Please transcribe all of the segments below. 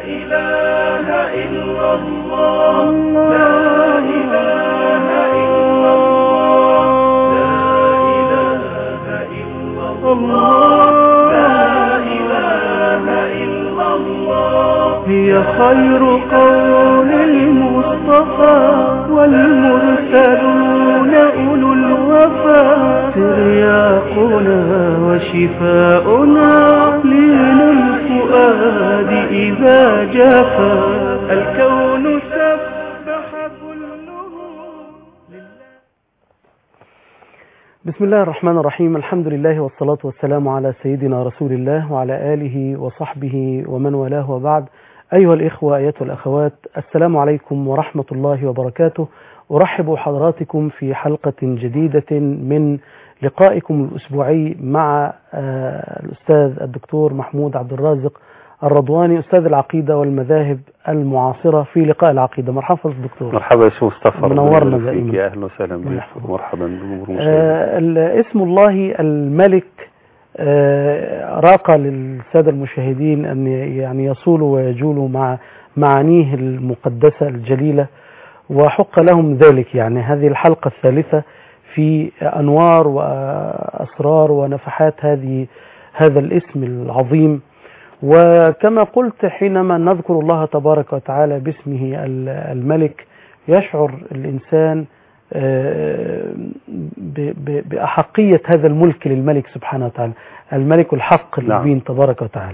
إله إلا الله لا إله إلا الله لا إله إلا الله لا إله إلا الله هي خير قول المصطفى والمرسلون أولو الوفا ترياقنا وشفاؤنا لين الفؤاد إذا جفا الكون سبح كله بسم الله الرحمن الرحيم الحمد لله والصلاة والسلام على سيدنا رسول الله وعلى آله وصحبه ومن والاه وبعد أيها الإخوة أيتها الأخوات السلام عليكم ورحمة الله وبركاته أرحب حضراتكم في حلقة جديدة من لقائكم الأسبوعي مع آه، الأستاذ الدكتور محمود عبد الرازق الرضواني أستاذ العقيدة والمذاهب المعاصرة في لقاء العقيدة مرحبا فضل دكتور مرحبا يا شيخ مصطفى منورنا ربنا يبارك دائما. فيك يا اهلا وسهلا بك مرحبا. مرحبا بجمهور المشاهدين آه، ال- اسم الله الملك آه، راق للسادة المشاهدين أن ي- يعني يصولوا ويجولوا مع معانيه المقدسة الجليلة وحق لهم ذلك يعني هذه الحلقة الثالثة في أنوار وأسرار ونفحات هذه هذا الاسم العظيم وكما قلت حينما نذكر الله تبارك وتعالى باسمه ال- الملك يشعر الإنسان آه، ب- ب- بأحقية هذا الملك للملك سبحانه وتعالى الملك الحق نعم. المبين تبارك وتعالى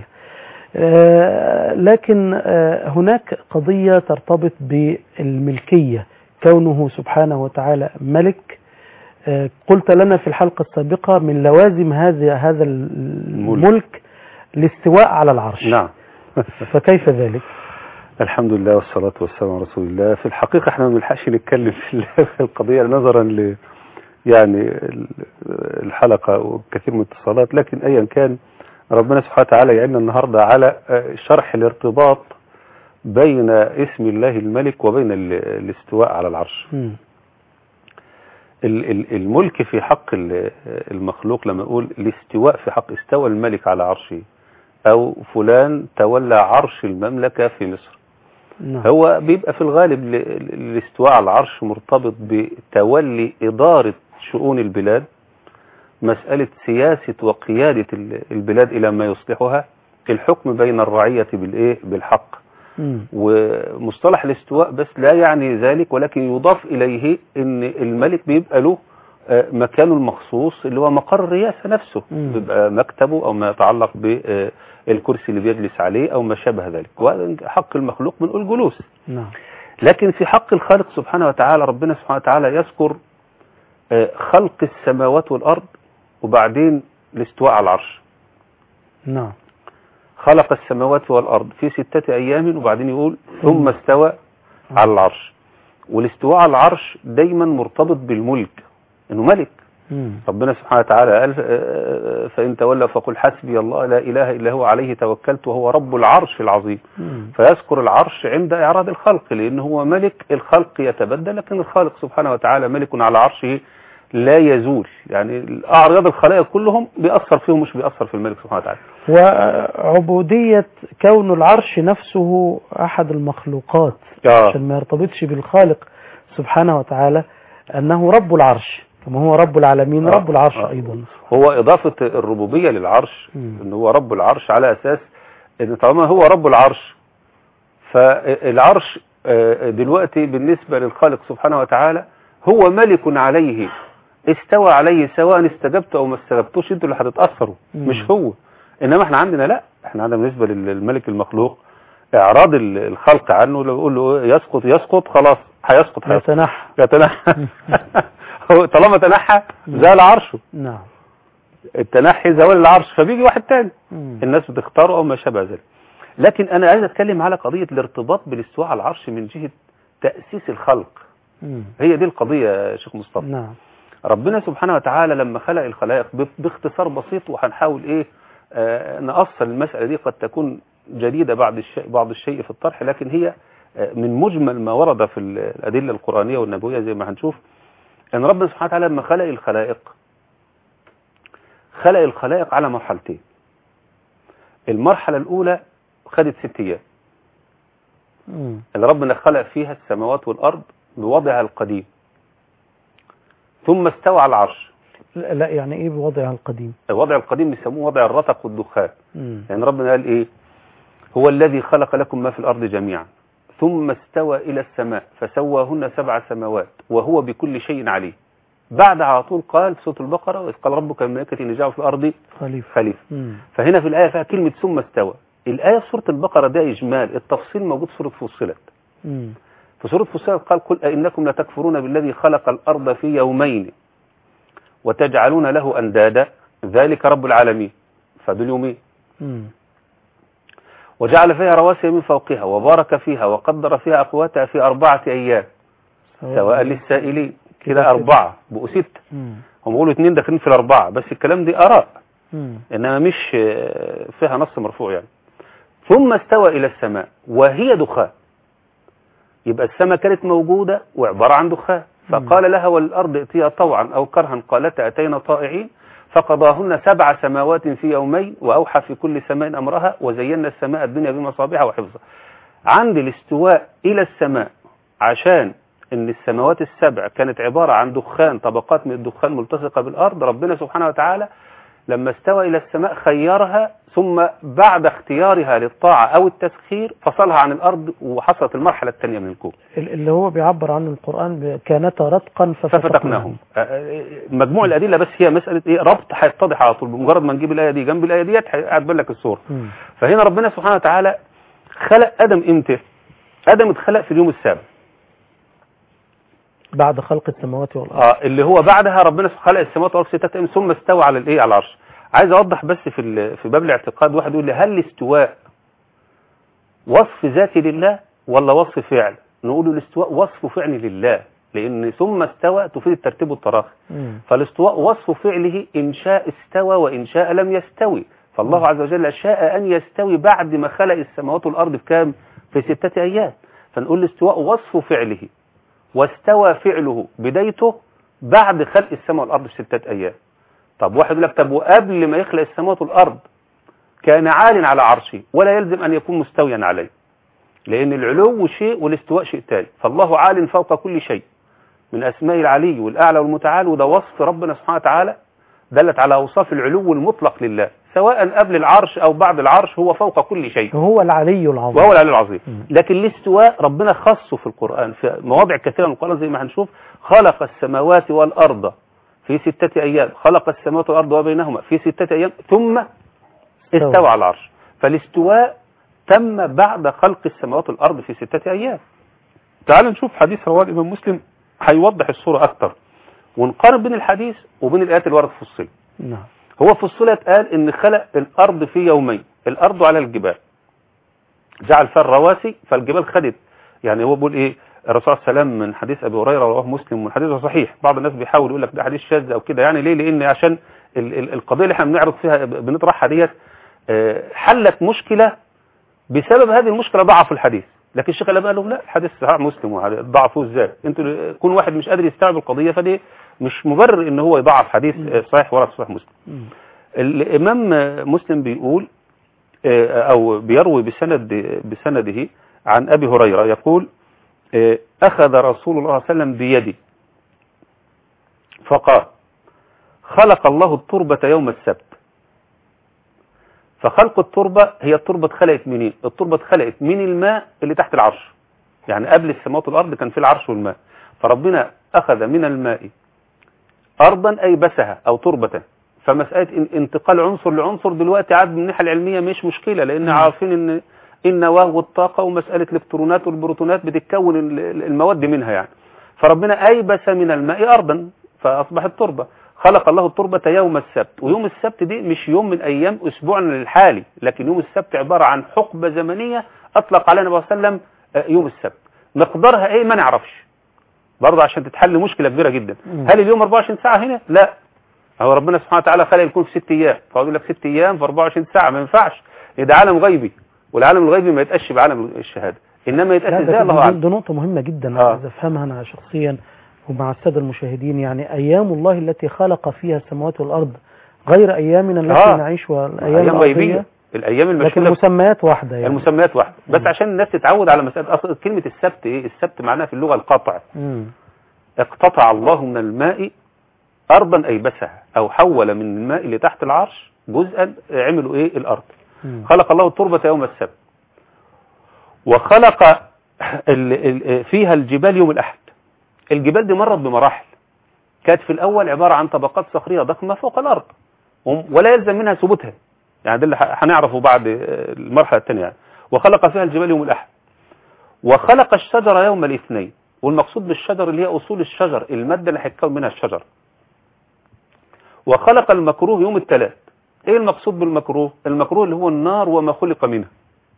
آه، لكن آه، هناك قضية ترتبط بالملكية كونه سبحانه وتعالى ملك آه، قلت لنا في الحلقة السابقة من لوازم هذا هذا الملك الاستواء على العرش نعم فكيف ذلك؟ الحمد لله والصلاة والسلام على رسول الله في الحقيقة احنا ما بنلحقش نتكلم في ال- في القضية نظرا ل يعني ال- الحلقة وكثير من الاتصالات لكن ايا كان ربنا سبحانه وتعالى يعيننا النهاردة على آه، شرح الارتباط بين اسم الله الملك وبين ال- الاستواء على العرش مم. ال- ال- الملك في حق ال- المخلوق لما يقول الاستواء في حق استوى الملك على عرشه او فلان تولى عرش المملكة في مصر نعم هو بيبقى في الغالب ل- ل- الاستواء على العرش مرتبط بتولي إدارة شؤون البلاد مسألة سياسة وقيادة ال- البلاد إلى ما يصلحها الحكم بين الرعية بالإيه بالحق مم. ومصطلح الاستواء بس لا يعني ذلك ولكن يضاف إليه أن الملك بيبقى له آه، مكانه المخصوص اللي هو مقر الرئاسة نفسه مم. بيبقى مكتبه أو ما يتعلق بالكرسي اللي بيجلس عليه أو ما شابه ذلك وحق المخلوق بنقول جلوس نعم لكن في حق الخالق سبحانه وتعالى ربنا سبحانه وتعالى يذكر آه، خلق السماوات والأرض وبعدين الاستواء على العرش نعم خلق السماوات والأرض في ستة أيام وبعدين يقول ثم استوى على العرش والاستواء على العرش دايما مرتبط بالملك انه ملك مم. ربنا سبحانه وتعالى قال آه، فإن تولى فقل حسبي الله لا إله إلا هو عليه توكلت وهو رب العرش العظيم مم. فيذكر العرش عند إعراض الخلق لأنه هو ملك الخلق يتبدل لكن الخالق سبحانه وتعالى ملك على عرشه لا يزول يعني أعراض الخلائق كلهم بيأثر فيهم مش بيأثر في الملك سبحانه وتعالى وعبودية كون العرش نفسه أحد المخلوقات آه. عشان ما يرتبطش بالخالق سبحانه وتعالى أنه رب العرش كما هو رب العالمين آه. رب العرش آه. أيضا هو إضافة الربوبية للعرش مم. إن هو رب العرش على أساس إن طالما هو رب العرش فالعرش آه، دلوقتي بالنسبة للخالق سبحانه وتعالى هو ملك عليه استوى عليه سواء استجبت أو ما استجبتوش انتوا اللي هتتأثروا مم. مش هو إنما احنا عندنا لا احنا عندنا بالنسبة للملك المخلوق إعراض ال- الخلق عنه لو يقول له يسقط يسقط خلاص هيسقط هيسقط يتنحى يتنحى هو طالما تنحى زال عرشه نعم التنحي زوال العرش فبيجي واحد تاني مم. الناس بتختاره او ما شابه ذلك لكن انا عايز اتكلم على قضيه الارتباط بالاستواء على العرش من جهه تاسيس الخلق مم. هي دي القضيه يا شيخ مصطفى نعم ربنا سبحانه وتعالى لما خلق الخلائق ب- باختصار بسيط وهنحاول ايه آه نأصل المسألة دي قد تكون جديدة بعض الشيء بعض الشيء في الطرح لكن هي آه من مجمل ما ورد في ال- الأدلة القرآنية والنبوية زي ما هنشوف أن ربنا سبحانه وتعالى لما خلق الخلائق خلق الخلائق على مرحلتين المرحلة الأولى خدت ست أيام مم. اللي ربنا خلق فيها السماوات والأرض بوضعها القديم ثم استوى على العرش لا لا، يعني ايه بوضعها القديم الوضع القديم بيسموه وضع الرتق والدخان مم. يعني ربنا قال ايه هو الذي خلق لكم ما في الارض جميعا ثم استوى الى السماء فسواهن سبع سماوات وهو بكل شيء عليم بعد على طول قال في سوره البقره واذ قال ربك الملائكه ان جعل في الارض خليفة خليفه مم. فهنا في الايه فيها كلمه ثم استوى الايه في سوره البقره ده اجمال التفصيل موجود في سوره فصلت مم. في سوره فصلت قال قل أئنكم لتكفرون بالذي خلق الارض في يومين وتجعلون له اندادا ذلك رب العالمين فدول يومين مم. وجعل فيها رواسي من فوقها وبارك فيها وقدر فيها أقواتها في أربعة أيام سواء للسائلين كده أربعة بقوا ستة مم. هم بيقولوا اتنين داخلين في الأربعة بس الكلام دي آراء مم. إنما مش آه، فيها نص مرفوع يعني ثم استوى إلى السماء وهي دخان يبقى السماء كانت موجودة وعبارة عن دخان فقال لها والأرض ائتيا طوعا أو كرها قالتا أتينا طائعين فقضاهن سبع سماوات في يومين وأوحى في كل سماء أمرها وزينا السماء الدنيا بمصابيح وحفظها عند الاستواء إلى السماء عشان ان السماوات السبع كانت عبارة عن دخان طبقات من الدخان ملتصقة بالأرض ربنا سبحانه وتعالى لما استوى إلى السماء خيرها ثم بعد اختيارها للطاعة أو التسخير فصلها عن الأرض وحصلت المرحلة الثانية من الكون ال- اللي هو بيعبر عنه القرآن ب- كانتا رتقا ففتقناهم آه، آه، مجموع الأدلة بس هي مسألة إيه ربط هيتضح على طول بمجرد ما نجيب الآية دي جنب الآية ديت هتبان لك الصورة مم. فهنا ربنا سبحانه وتعالى خلق آدم إمتى؟ آدم اتخلق في اليوم السابع بعد خلق السماوات والأرض اه اللي هو بعدها ربنا سبحانه خلق السماوات والارض ستة ايام ثم استوى على الايه على العرش عايز اوضح بس في ال- في باب الاعتقاد واحد يقول لي هل الاستواء وصف ذاتي لله ولا وصف فعل نقول له الاستواء وصف فعل لله لان ثم استوى تفيد الترتيب والتراخي مم. فالاستواء وصف فعله إن شاء استوى وإن شاء لم يستوي فالله عز وجل شاء أن يستوي بعد ما خلق السماوات والأرض بكام في ستة أيام فنقول الاستواء وصف فعله واستوى فعله بدايته بعد خلق السماء والأرض في ستة أيام طب واحد يقول لك طب وقبل ما يخلق السماوات والأرض كان عال على عرشه ولا يلزم أن يكون مستويا عليه لأن العلو شيء والاستواء شيء تاني فالله عال فوق كل شيء من أسماء العلي والأعلى والمتعال وده وصف ربنا سبحانه وتعالى دلت على أوصاف العلو المطلق لله سواء قبل العرش أو بعد العرش هو فوق كل شيء هو العلي العظيم وهو العلي العظيم مم. لكن الاستواء ربنا خصه في القرآن في مواضع كثيرة من القرآن زي ما هنشوف خلق السماوات والأرض في ستة أيام خلق السماوات والأرض وبينهما في ستة أيام ثم استوى. استوى على العرش فالاستواء تم بعد خلق السماوات والأرض في ستة أيام تعال نشوف حديث رواه الإمام مسلم هيوضح الصورة أكتر ونقارن بين الحديث وبين الآيات اللي وردت في الصلة نعم هو في الصلة قال إن خلق الأرض في يومين الأرض على الجبال جعل فيها الرواسي فالجبال خدت يعني هو بيقول إيه الرسول صلى الله عليه وسلم من حديث أبي هريرة رواه مسلم والحديث ده صحيح بعض الناس بيحاول يقول لك ده حديث شاذ أو كده يعني ليه لأن عشان ال- ال- القضية اللي احنا بنعرض فيها بنطرحها ديت آه، حلت مشكلة بسبب هذه المشكلة ضعفوا الحديث لكن الشيخ الألباني قال لهم لا الحديث صحيح مسلم وعلى- ضعفوه ازاي انتوا كون واحد مش قادر يستوعب القضية فدي مش مبرر ان هو يضعف حديث آه، صحيح ورا صحيح مسلم مم. الإمام مسلم بيقول آه، أو بيروي بسند بسنده عن أبي هريرة يقول آه، أخذ رسول الله صلى الله عليه وسلم بيدي فقال خلق الله التربة يوم السبت فخلق التربة هي التربة اتخلقت منين التربة اتخلقت من الماء اللي تحت العرش يعني قبل السماوات والأرض كان في العرش والماء فربنا أخذ من الماء أرضا أي بسها أو تربة فمسألة ان- انتقال عنصر لعنصر دلوقتي عاد من الناحية العلمية مش مشكلة لأن مم. عارفين ان النواة والطاقة ومسألة الإلكترونات والبروتونات بتتكون ال- ال- المواد منها يعني فربنا أيبس من الماء أرضا فأصبحت تربة خلق الله التربة يوم السبت ويوم السبت دي مش يوم من أيام أسبوعنا الحالي لكن يوم السبت عبارة عن حقبة زمنية أطلق عليها النبي صلى الله عليه وسلم آه، يوم السبت مقدارها إيه ما نعرفش برضه عشان تتحل مشكلة كبيرة جدا مم. هل اليوم 24 ساعة هنا لا هو ربنا سبحانه وتعالى خلق الكون في ست ايام فيقول لك ست ايام في 24 ساعه ما ينفعش ده عالم غيبي والعالم الغيبي ما يتقاش بعالم الشهاده انما يتقاس لا ازاي ده, الله ده, اعلم ده نقطة مهمة جدا آه. عايز افهمها انا شخصيا ومع السادة المشاهدين يعني ايام الله التي خلق فيها السماوات والارض غير ايامنا التي آه. نعيش والايام ايام الأرضية غيبيه الايام لكن المشهوره المسميات واحدة يعني المسميات واحده بس مم. عشان الناس تتعود على مساله اصل كلمه السبت ايه السبت معناها في اللغه القطع مم. اقتطع الله من الماء ارضا ايبسها او حول من الماء اللي تحت العرش جزءا عملوا ايه الارض مم. خلق الله التربة يوم السبت وخلق ال ال فيها الجبال يوم الأحد الجبال دي مرت بمراحل كانت في الأول عبارة عن طبقات صخرية ضخمة فوق الأرض وم- ولا يلزم منها ثبوتها يعني ده اللي ح- هنعرفه بعد آه، المرحلة الثانية يعني. وخلق فيها الجبال يوم الأحد وخلق الشجر يوم الاثنين والمقصود بالشجر اللي هي أصول الشجر المادة اللي هيتكون منها الشجر وخلق المكروه يوم الثلاث ايه المقصود بالمكروه المكروه اللي هو النار وما خلق منها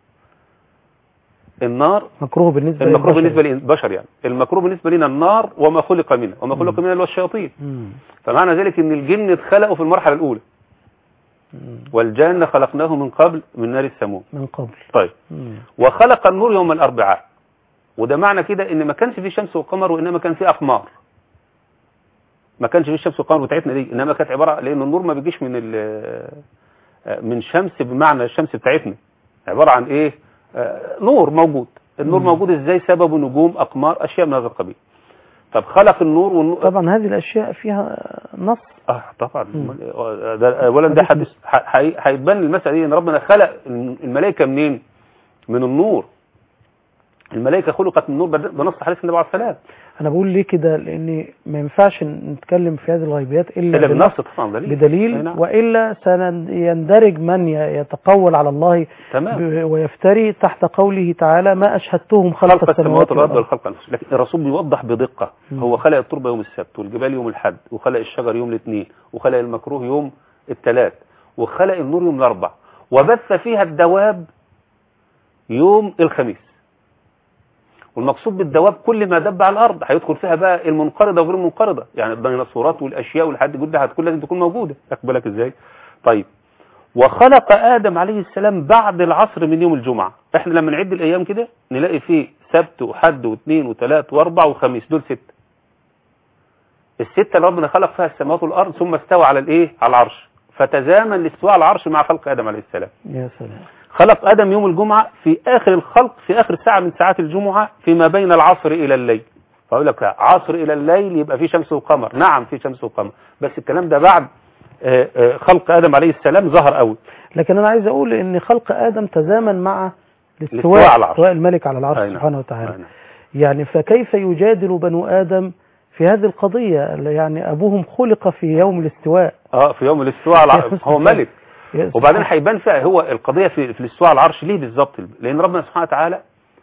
النار مكروه بالنسبة المكروه للبشر. بالنسبة للبشر يعني المكروه بالنسبة لنا النار وما خلق منها وما خلق مم. منها اللي هو الشياطين مم. فمعنى ذلك ان الجن اتخلقوا في المرحلة الاولى مم. والجان خلقناه من قبل من نار السموم من قبل طيب مم. وخلق النور يوم الاربعاء وده معنى كده ان ما كانش فيه شمس وقمر وانما كان فيه اقمار ما كانش فيه شمس وقمر بتاعتنا دي انما كانت عباره لان النور ما بيجيش من ال- من شمس بمعنى الشمس بتاعتنا عباره عن ايه آه، نور موجود النور مم. موجود ازاي سببه نجوم اقمار اشياء من هذا القبيل طب خلق النور والنور طبعا هذه الأشياء فيها نص اه طبعا مم. ده اولا ده حديث حديث ح- حي- هيتبان المساله دي ان ربنا خلق الملائكه منين من النور الملائكه خلقت من النور بد- بنص حديث النبي عليه الصلاه والسلام أنا بقول ليه كده لأن ما ينفعش نتكلم في هذه الغيبيات إلا, الا بنص بالنص طبعا دليل أي بدليل نعم. وإلا سيندرج من ي- يتقول على الله تمام ب- ويفتري تحت قوله تعالى ما أشهدتهم خلق, خلق السماوات والارض والأرض والخلق انفسهم لكن الرسول بيوضح بدقه مم. هو خلق التربه يوم السبت والجبال يوم الاحد وخلق الشجر يوم الاثنين وخلق المكروه يوم الثلاث وخلق النور يوم الاربع وبث فيها الدواب يوم الخميس والمقصود بالدواب كل ما دب على الارض هيدخل فيها بقى المنقرضه وغير المنقرضه يعني الديناصورات والاشياء والحد كل ده هتكون لازم تكون موجوده واخد بالك ازاي طيب وخلق ادم عليه السلام بعد العصر من يوم الجمعه احنا لما نعد الايام كده نلاقي فيه سبت وحد واثنين وثلاث واربع وخميس دول ستة الستة اللي ربنا خلق فيها السماوات والارض ثم استوى على الايه على العرش فتزامن الاستواء على العرش مع خلق ادم عليه السلام يا سلام خلق ادم يوم الجمعة في اخر الخلق في اخر ساعة من ساعات الجمعة فيما بين العصر الى الليل فاقول لك لا، عصر الى الليل يبقى في شمس وقمر نعم في شمس وقمر بس الكلام ده بعد آه، آه، خلق ادم عليه السلام ظهر قوي لكن أنا عايز أقول إن خلق آدم تزامن مع الاستواء الاستواء على العرش. استواء الملك على العرش أي نعم. سبحانه وتعالى أي نعم. يعني فكيف يجادل بنو آدم في هذه القضية يعني أبوهم خلق في يوم الاستواء اه في يوم الاستواء على العرش هو ملك يا وبعدين سبحان- هيبان فيها هو القضية في, في الاستواء على العرش ليه بالظبط لأن ربنا سبحانه وتعالى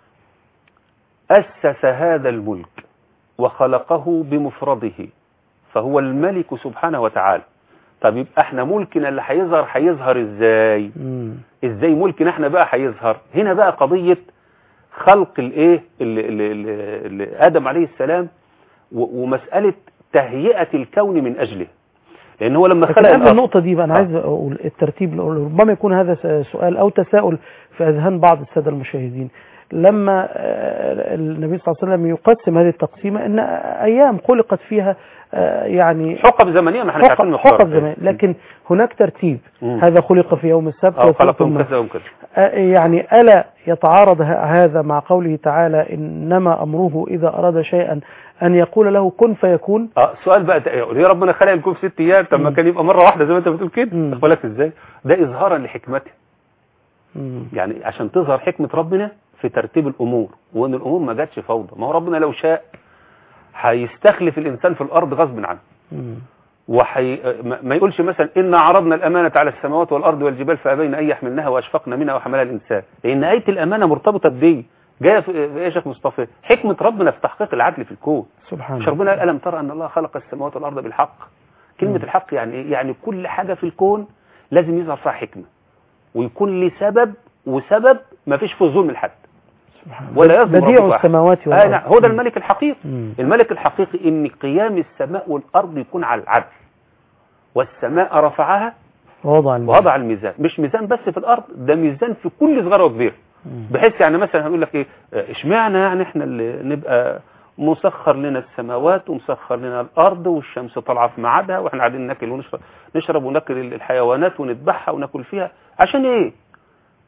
أسس هذا الملك وخلقه بمفرده فهو الملك سبحانه وتعالى طب يبقى احنا ملكنا اللي هيظهر هيظهر ازاي مم. ازاي ملكنا احنا بقى هيظهر هنا بقى قضية خلق الايه اللي, اللي, اللي, اللي ادم عليه السلام و- ومسألة تهيئة الكون من اجله لان هو لما لكن خلق قبل الارض النقطة دي بقى أنا آه. عايز أقول الترتيب ربما يكون هذا س- سؤال أو تساؤل في أذهان بعض السادة المشاهدين لما آه، النبي صلى الله عليه وسلم يقسم هذه التقسيمة أن أيام خلقت فيها آه، يعني حقب زمنية ما احنا مش عارفين حقب, مقدارها. حقب زمان لكن هناك ترتيب مم. هذا خلق في يوم السبت اه وخلق خلق يوم يوم كذا يوم كذا آه، يعني ألا يتعارض ه- هذا مع قوله تعالى إنما أمره إذا أراد شيئا أن يقول له كن فيكون اه سؤال بقى تق- ليه ربنا خلق الكون في ست ايام طب ما مم. كان يبقى مره واحده زي ما انت بتقول كده مم. واخد بالك ازاي ده اظهارا لحكمته مم. يعني عشان تظهر حكمه ربنا في ترتيب الامور وان الامور ما جاتش فوضى ما هو ربنا لو شاء هيستخلف الانسان في الارض غصب عنه مم. وحي... ما ما يقولش مثلا إنا عرضنا الأمانة على السماوات والأرض والجبال فأبين أن يحملنها وأشفقن منها وحملها الإنسان لأن آية الأمانة مرتبطة بدي جاية في في إيه يا شيخ مصطفى حكمة ربنا في تحقيق العدل في الكون سبحان مش ربنا قال ألم ترى أن الله خلق السماوات والأرض بالحق كلمة مم. الحق يعني إيه؟ يعني كل حاجة في الكون لازم يظهر فيها حكمة ويكون لي سبب وسبب ما فيش فيه ظلم لحد سبحان ولا يظلم بديع ربك أحد. السماوات آه والأرض نعم هو ده الملك الحقيقي مم. الملك الحقيقي ان قيام السماء والارض يكون على العدل والسماء رفعها وضع الميزان. ووضع الميزان مش ميزان بس في الارض ده ميزان في كل صغيره وكبيره مم. بحيث يعني مثلا هنقول لك ايه آه، اشمعنى يعني احنا اللي نبقى مسخر لنا السماوات ومسخر لنا الارض والشمس طالعه في ميعادها واحنا قاعدين ناكل ونشرب نشرب وناكل الحيوانات ونذبحها وناكل فيها عشان ايه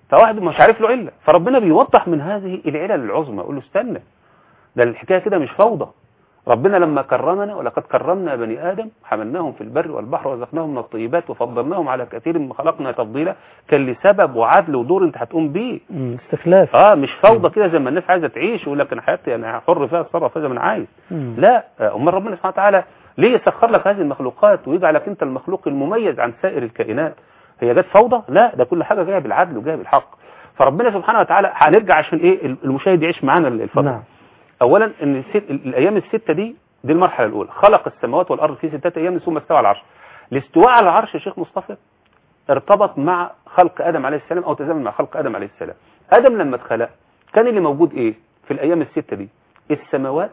فواحد مش عارف له عله فربنا بيوضح من هذه العلل العظمى يقول له استنى ده الحكايه كده مش فوضى ربنا لما كرمنا ولقد كرمنا بني ادم حملناهم في البر والبحر ورزقناهم من الطيبات وفضلناهم على كثير مما خلقنا تفضيلا كان لسبب وعدل ودور انت هتقوم بيه مم. استخلاف اه مش فوضى كده زي ما الناس عايزه تعيش ويقول لك انا حياتي انا حر فيها اتصرف فيها زي ما انا عايز مم. لا آه، امال ربنا سبحانه وتعالى ليه يسخر لك هذه المخلوقات ويجعلك انت المخلوق المميز عن سائر الكائنات هي جت فوضى لا ده كل حاجه جايه بالعدل وجايه بالحق فربنا سبحانه وتعالى هنرجع عشان ايه المشاهد يعيش معانا الفتره نعم اولا ان الست الايام السته دي دي المرحله الاولى خلق السماوات والارض في سته ايام ثم استوى على العرش الاستواء على العرش يا شيخ مصطفى ارتبط مع خلق ادم عليه السلام او تزامن مع خلق ادم عليه السلام ادم لما اتخلق كان اللي موجود ايه في الايام السته دي السماوات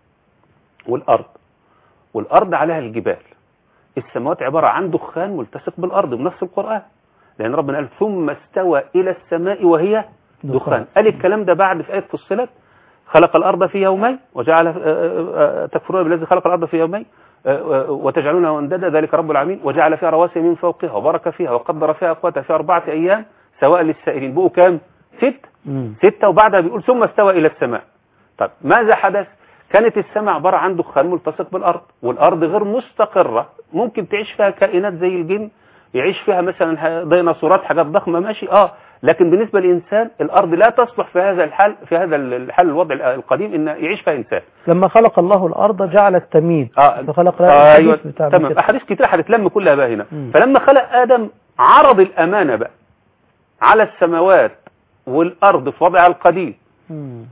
والارض والارض عليها الجبال السماوات عباره عن دخان ملتصق بالارض بنص القران لان ربنا قال ثم استوى الى السماء وهي دخان. دخان قال الكلام ده بعد في ايه فصلت خلق الارض في يومين وجعل آه، آه، آه، تكفرون بالذي خلق الارض في يومين آه، آه، وتجعلونه اندادا ذلك رب العالمين وجعل فيها رواسي من فوقها وبارك فيها وقدر فيها اقواتها في اربعه ايام سواء للسائلين بقوا كام ست مم. ستة وبعدها بيقول ثم استوى إلى السماء طب ماذا حدث كانت السماء عبارة عن دخان ملتصق بالأرض والأرض غير مستقرة ممكن تعيش فيها كائنات زي الجن يعيش فيها مثلا ح- ديناصورات حاجات ضخمة ماشي اه لكن بالنسبة للإنسان الأرض لا تصلح في هذا الحال في هذا الحال الوضع القديم إن يعيش فيها إنسان لما خلق الله الارض جعل التميد اه فخلق آه ايوه الحديث بتاع تمام كده. احاديث كتير هتتلم كلها بقى هنا مم. فلما خلق ادم عرض الامانه بقى على السماوات والارض في وضعها القديم مم.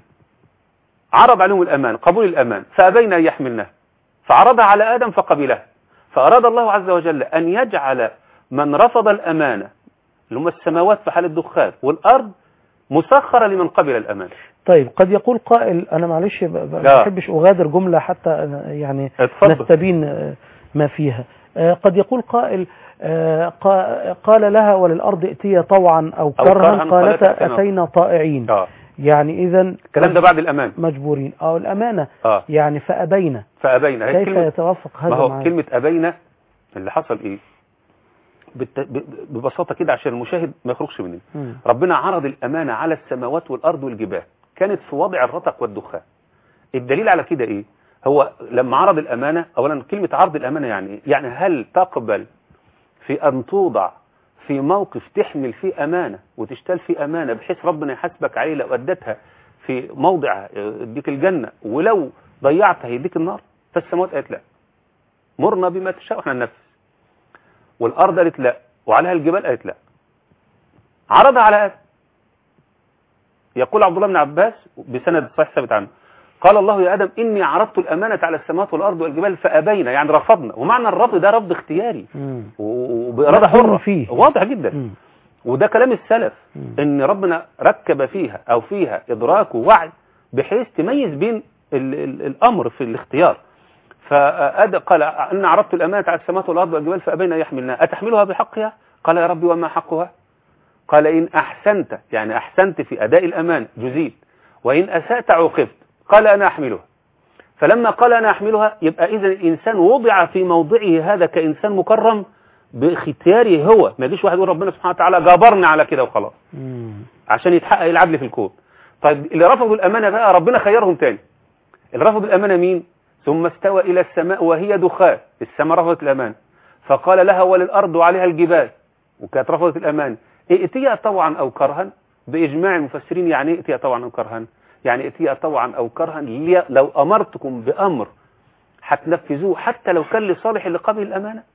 عرض عليهم الأمان قبول الأمان فأبين أن يحملنها فعرضها على آدم فقبلها فأراد الله عز وجل أن يجعل من رفض الأمانة اللي هم السماوات في حال الدخان والأرض مسخرة لمن قبل الأمان طيب قد يقول قائل انا معلش ب- ب- ما لا. بحبش اغادر جمله حتى أنا يعني اتفضل نستبين آه، ما فيها آه، قد يقول قائل آه، قا- قال لها وللارض ائتيا طوعا او كرها كرها قالتا قالتا أتينا. اتينا طائعين آه. يعني اذا الكلام ده بعد الأمان مجبورين او الامانه آه. يعني فابين فأبين هي كيف كلمة يتوافق ما هذا هو مع كلمة أبين اللي حصل إيه بالت... ب- ببساطة كده عشان المشاهد ما يخرجش مننا مم. ربنا عرض الأمانة على السماوات والأرض والجبال كانت في وضع الرتق والدخان الدليل على كده إيه هو لما عرض الأمانة أولا كلمة عرض الأمانة يعني إيه يعني هل تقبل في أن توضع في موقف تحمل فيه أمانة وتشتال فيه أمانة بحيث ربنا يحاسبك عليه لو أدتها في موضع يديك الجنة ولو ضيعتها يديك النار فالسماوات قالت لا مرنا بما تشاء احنا ننفذ والأرض قالت لا وعليها الجبال قالت لا عرضها على آدم يقول عبد الله بن عباس بسند صحيح ثابت عنه قال الله يا آدم إني عرضت الأمانة على السماوات والأرض والجبال فأبينا يعني رفضنا ومعنى الرفض ده رفض اختياري مم. و- وبإرادة مأذون حرة فيه. واضح جدا مم. وده كلام السلف مم. ان ربنا ركب فيها او فيها ادراك ووعي بحيث تميز بين ال ال الامر في الاختيار فأد قال ان عرضت الامانه على السماوات والارض والجبال فابين ان يحملنها اتحملها بحقها قال يا ربي وما حقها قال ان احسنت يعني احسنت في اداء الامان جزيت وان اسات عوقبت قال انا احملها فلما قال انا احملها يبقى اذا الانسان وضع في موضعه هذا كانسان مكرم باختياره هو ما يجيش واحد يقول ربنا سبحانه وتعالى جبرني على كده وخلاص مم. عشان يتحقق العدل في الكون طيب اللي رفضوا الامانه بقى ربنا خيرهم تاني اللي رفضوا الامانه مين ثم استوى الى السماء وهي دخان السماء رفضت الامانه فقال لها وللارض وعليها الجبال وكانت رفضت الامانه ائتيا طوعا او كرها باجماع المفسرين يعني ايه ائتيا طوعا او كرها يعني ائتيا طوعا او كرها لي- لو امرتكم بامر هتنفذوه حتى لو كان لصالح اللي قبل الامانه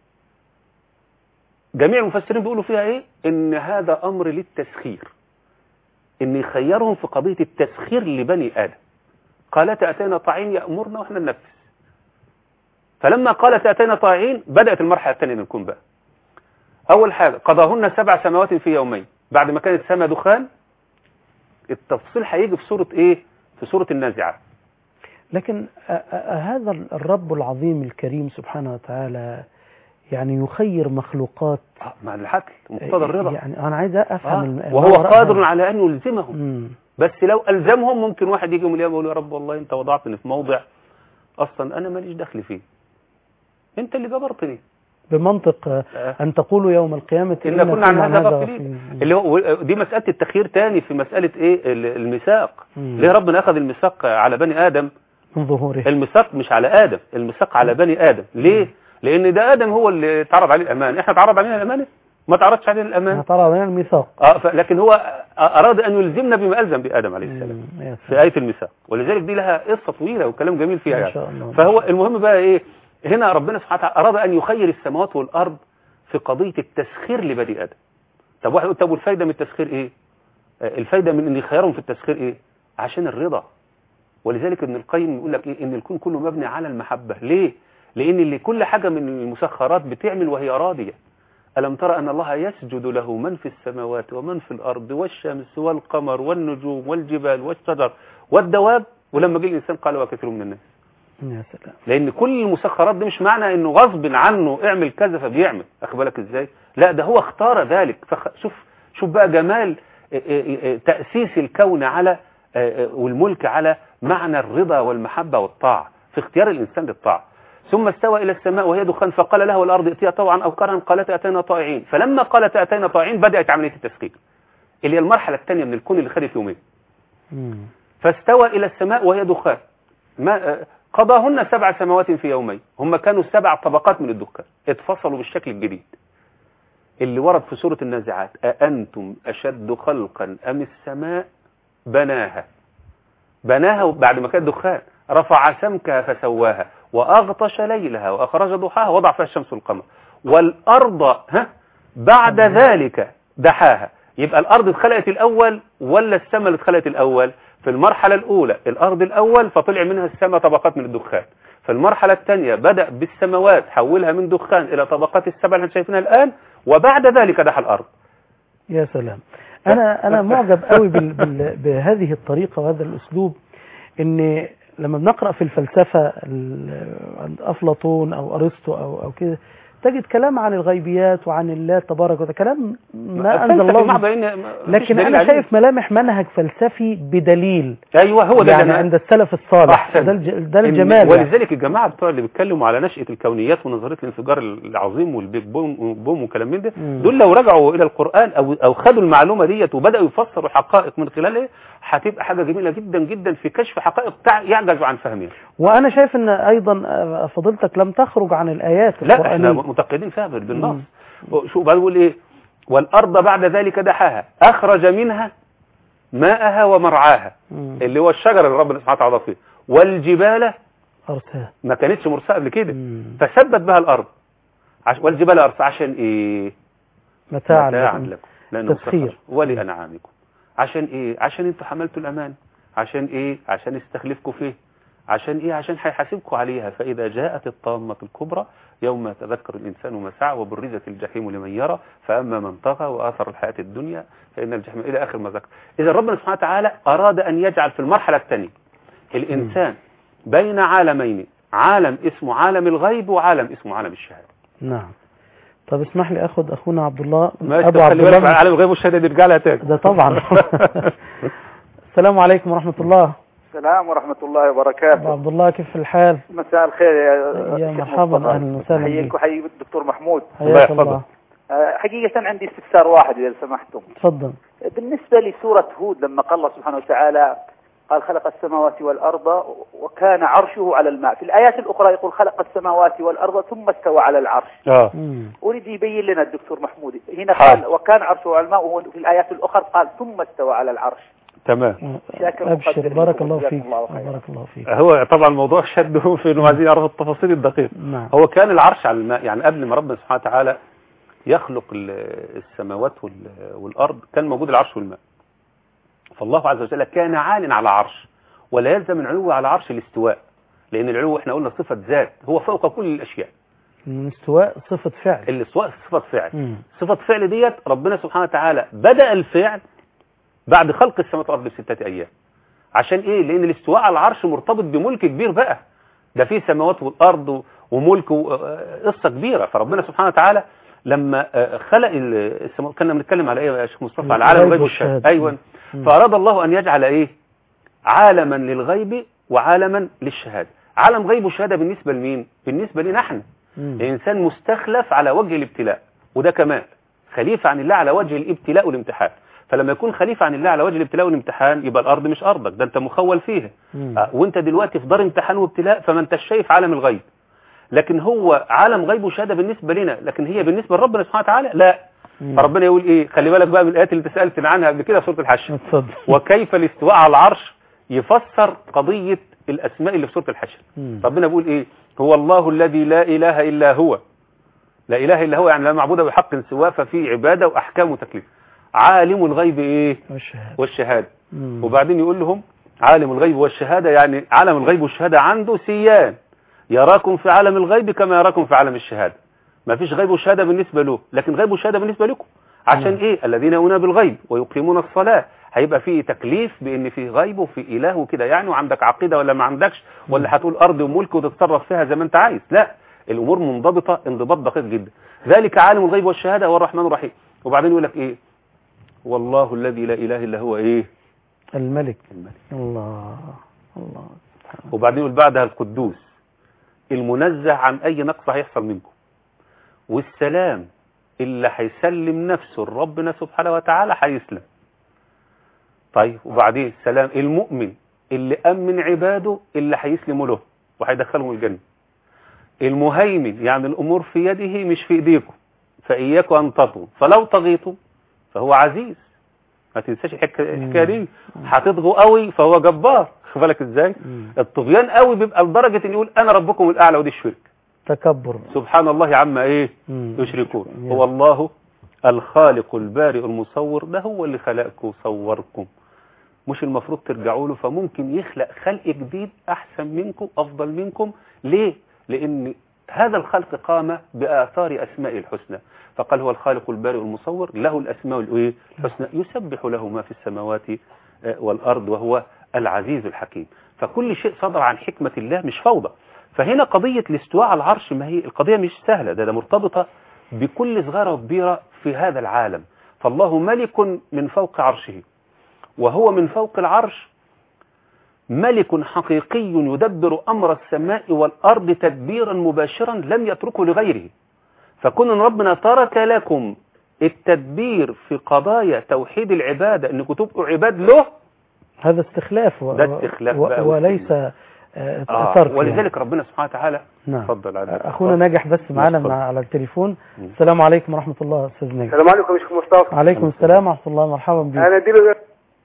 جميع المفسرين بيقولوا فيها ايه ان هذا امر للتسخير ان يخيرهم في قضية التسخير لبني ادم قالت اتينا طاعين يأمرنا واحنا ننفذ فلما قالت اتينا طاعين بدأت المرحلة الثانية من الكون بقى اول حاجة قضاهن سبع سماوات في يومين بعد ما كانت سما دخان التفصيل هيجي في سورة ايه في سورة النازعات لكن أ- أ- هذا الرب العظيم الكريم سبحانه وتعالى يعني يخير مخلوقات آه، مع الحكل مقتضى الرضا يعني انا عايز افهم آه. الم- وهو ما وراء قادر هذا. على ان يلزمهم مم. بس لو ألزمهم ممكن واحد يجي يوم القيامة يقول يا رب والله أنت وضعتني في موضع أصلا أنا ماليش دخل فيه أنت اللي جبرتني بمنطق آه، آه. أن تقولوا يوم القيامة إن كنا عن هذا غافلين اللي هو دي مسألة التخيير تاني في مسألة ايه ال- الميثاق مم. ليه ربنا أخذ الميثاق على بني آدم من ظهوره الميثاق مش على آدم الميثاق على بني آدم ليه لأن ده آدم هو اللي اتعرض عليه الأمانة احنا اتعرض علينا الأمانة ما تعرضش علينا الأمانة ترى علينا الميثاق اه ف- لكن هو أراد أن يلزمنا بما ألزم بآدم عليه السلام مم. يا في سلام. آية الميثاق ولذلك دي لها قصة طويلة وكلام جميل فيها ما يعني شاء الله فهو المهم بقى ايه هنا ربنا سبحانه وتعالى اراد ان يخير السماوات والارض في قضيه التسخير لبني ادم طب واحد يقول طب والفايده من التسخير ايه آه، الفايده من ان يخيرهم في التسخير ايه عشان الرضا ولذلك ابن القيم يقول لك ايه ان الكون كله مبني على المحبه ليه لان اللي كل حاجه من المسخرات بتعمل وهي راضيه ألم ترى أن الله يسجد له من في السماوات ومن في الأرض والشمس والقمر والنجوم والجبال والشجر والدواب ولما جه الإنسان قال وكثير من الناس يا سلام لان كل المسخرات دي مش معنى انه غصب عنه اعمل كذا فبيعمل اخد بالك ازاي لا ده هو اختار ذلك فخ... شوف شوف بقى جمال اه، اه، اه، تاسيس الكون على اه، اه، والملك على معنى الرضا والمحبه والطاعه في اختيار الانسان للطاعه ثم استوى الى السماء وهي دخان فقال لها والارض ائتيا طوعا او كرها قالتا اتينا طائعين فلما قالت اتينا طائعين بدات عمليه التسخير اللي هي المرحله الثانيه من الكون اللي خدت يومين مم. فاستوى إلى السماء وهي دخان ما آه، قضاهن سبع سماوات في يومين هم كانوا سبع طبقات من الدخان اتفصلوا بالشكل الجديد اللي ورد في سورة النازعات أأنتم أشد خلقا أم السماء بناها بناها بعد ما كانت دخان رفع سمكها فسواها وأغطش ليلها وأخرج ضحاها وضع فيها الشمس والقمر والأرض ها بعد ذلك دحاها يبقى الأرض اتخلقت الأول ولا السماء اللي اتخلقت الأول في المرحلة الأولى الأرض الأول فطلع منها السماء طبقات من الدخان في المرحلة الثانية بدأ بالسماوات حولها من دخان إلى طبقات السبع اللي احنا شايفينها الآن وبعد ذلك دحى الأرض يا سلام انا انا معجب قوي بال بال بهذه الطريقه وهذا الاسلوب ان لما بنقرا في الفلسفه ال- عند افلاطون او ارسطو او او كده تجد كلام عن الغيبيات وعن الله تبارك وتعالى كلام ما انزل فلسفة الله محض به. إن ما- مفيش لكن دليل انا عليه. شايف ملامح منهج فلسفي بدليل أيوه هو ده يعني اللي أنا- عند السلف الصالح أحسن. ده الج- ده إن- الجمال يعني. ولذلك الجماعة بتوع اللي بيتكلموا على نشأة الكونيات ونظرية الانفجار العظيم والبيج بوم بوم وكلام من ده مم. دول لو رجعوا إلى القرآن أو أو خدوا المعلومة ديت وبدأوا يفسروا الحقائق من خلالها هتبقى حاجة جميلة جدا جدا في كشف حقائق تع- يعجز عن فهمها وانا شايف ان ايضا آه، فضيلتك لم تخرج عن الايات لا احنا القرآنية. متقدين فيها بالنص شو بعد بيقول ايه والارض بعد ذلك دحاها اخرج منها ماءها ومرعاها مم. اللي هو الشجر اللي ربنا سبحانه وتعالى فيه والجبال ارساه ما كانتش مرساه قبل كده مم. فثبت بها الارض عش... والجبال ارسى عشان ايه متاعا متاعا لكم. لكم لانه تسخير. مسخر ولانعامكم عشان ايه عشان انتوا حملتوا الامان عشان ايه عشان يستخلفكم فيه عشان ايه عشان هيحاسبكم عليها فاذا جاءت الطامه الكبرى يوم يتذكر الانسان ما سعى وبرزت الجحيم لمن يرى فاما من طغى واثر الحياه الدنيا فان الجحيم الى اخر ما ذكر اذا ربنا سبحانه وتعالى اراد ان يجعل في المرحله الثانيه الانسان بين عالمين عالم اسمه عالم الغيب وعالم اسمه عالم الشهاده نعم طب اسمح لي اخد اخونا عبد الله ماشي ابو طب عبد خلي بالك الله عالم الغيب والشهاده دي نرجع لها تاني ده طبعا السلام عليكم ورحمة الله السلام ورحمة الله أبو وبركاته عبد الله كيف الحال مساء الخير يا يا شيخ مرحبا، مصطفى. أهلا وسهلا أحييك بك. وحيي الدكتور محمود الله حياك يحفظك. الله آه، حقيقة عندي استفسار واحد إذا سمحتم تفضل بالنسبة لسورة هود لما قال الله سبحانه وتعالى قال خلق السماوات والأرض وكان عرشه على الماء في الآيات الأخرى يقول خلق السماوات والأرض ثم استوى على العرش اه مم. أريد يبين لنا الدكتور محمود هنا حاضر. قال وكان عرشه على الماء وهو في الآيات الأخرى قال ثم استوى على العرش تمام شاكر أبشر مقدر بارك لكم الله وجزاكم فيك الله خيرا. بارك الله فيك هو طبعا الموضوع شده في انه عايزين يعرفوا التفاصيل الدقيقه نعم هو كان العرش على الماء يعني قبل ما ربنا سبحانه وتعالى يخلق ال- السماوات وال- والارض كان موجود العرش والماء فالله عز وجل كان عال على عرش ولا يلزم العلو على عرش الاستواء لان العلو احنا قلنا صفه ذات هو فوق كل الاشياء الاستواء صفة فعل الاستواء صفه فعل مم. صفة فعل ديت ربنا سبحانه وتعالى بدأ الفعل بعد خلق السماوات والأرض بستة أيام عشان إيه؟ لأن الاستواء على العرش مرتبط بملك كبير بقى ده فيه سماوات والأرض و- وملك و- آه، قصة كبيرة فربنا سبحانه وتعالى لما آه، خلق ال- السماوات كنا بنتكلم على إيه يا شيخ مصطفى على عالم الغيب الغيب والشهادة. والشهادة أيوة مم. فأراد الله أن يجعل إيه؟ عالما للغيب وعالما للشهادة عالم غيب وشهادة بالنسبة لمين؟ بالنسبة لنا احنا مم. الإنسان مستخلف على وجه الابتلاء وده كمال خليفة عن الله على وجه الابتلاء والامتحان فلما يكون خليفة عن الله على وجه الابتلاء والامتحان يبقى الأرض مش أرضك ده أنت مخول فيها مم. آه، وانت دلوقتي في دار امتحان وابتلاء فما انتش شايف عالم الغيب لكن هو عالم غيب وشهاده بالنسبه لنا لكن هي بالنسبه لربنا سبحانه وتعالى لا مم. فربنا يقول ايه خلي بالك بقى من الايات اللي انت سالت عنها قبل كده في سوره الحشر اتفضل وكيف الاستواء على العرش يفسر قضيه الاسماء اللي في سوره الحشر مم. ربنا بيقول ايه هو الله الذي لا اله الا هو لا اله الا هو يعني لا معبود بحق سواه ففي عباده واحكام وتكليف عالم الغيب ايه والشهادة والشهاده مم. وبعدين يقول لهم عالم الغيب والشهادة يعني عالم الغيب والشهادة عنده سيان يراكم في عالم الغيب كما يراكم في عالم الشهادة ما فيش غيب وشهادة بالنسبة له لكن غيب وشهادة بالنسبة لكم عشان نعم. ايه الذين يؤمنون بالغيب ويقيمون الصلاة هيبقى في تكليف بان في غيب وفي اله وكده يعني وعندك عقيدة ولا ما عندكش ولا هتقول ارض وملك وتتصرف فيها زي ما انت عايز لا الامور منضبطة انضباط دقيق جدا ذلك عالم الغيب والشهادة هو الرحمن الرحيم وبعدين يقول لك ايه والله الذي لا اله الا هو ايه الملك الملك الله الله وبعدين يقول بعدها القدوس المنزه عن اي نقص هيحصل منكم والسلام اللي هيسلم نفسه لربنا سبحانه وتعالى هيسلم طيب وبعدين السلام المؤمن اللي امن عباده اللي هيسلموا له وهيدخلهم الجنه المهيمن يعني الامور في يده مش في ايديكم فاياكم ان تطغوا فلو طغيتم فهو عزيز ما تنساش الحك- الحكايه دي هتطغوا قوي فهو جبار خد بالك ازاي مم. الطغيان قوي بيبقى لدرجه ان يقول انا ربكم الاعلى ودي الشرك تكبر سبحان الله عما ايه مم. يشركون يا. هو الله الخالق البارئ المصور ده هو اللي خلقكم وصوركم مش المفروض ترجعوا له فممكن يخلق خلق جديد احسن منكم افضل منكم ليه لان هذا الخلق قام باثار اسماء الحسنى فقال هو الخالق البارئ المصور له الاسماء الايه الحسنى يسبح له ما في السماوات آه، والارض وهو العزيز الحكيم فكل شيء صدر عن حكمه الله مش فوضى فهنا قضيه الاستواء على العرش ما هي القضيه مش سهله ده, ده مرتبطه بكل صغيره وكبيره في هذا العالم فالله ملك من فوق عرشه وهو من فوق العرش ملك حقيقي يدبر أمر السماء والأرض تدبيرا مباشرا لم يتركه لغيره فكون إن ربنا ترك لكم التدبير في قضايا توحيد العبادة أنكم تبقوا عباد له هذا استخلاف و... ده استخلاف و... بقى وليس آه، آه ترك يعني. ولذلك ربنا سبحانه وتعالى نعم اتفضل على اخونا ناجح بس معانا اتفضل. مع على التليفون مم. السلام عليكم ورحمه الله استاذ ناجح السلام عليكم يا شيخ مصطفى عليكم السلام ورحمه الله مرحبا بك انا دي له-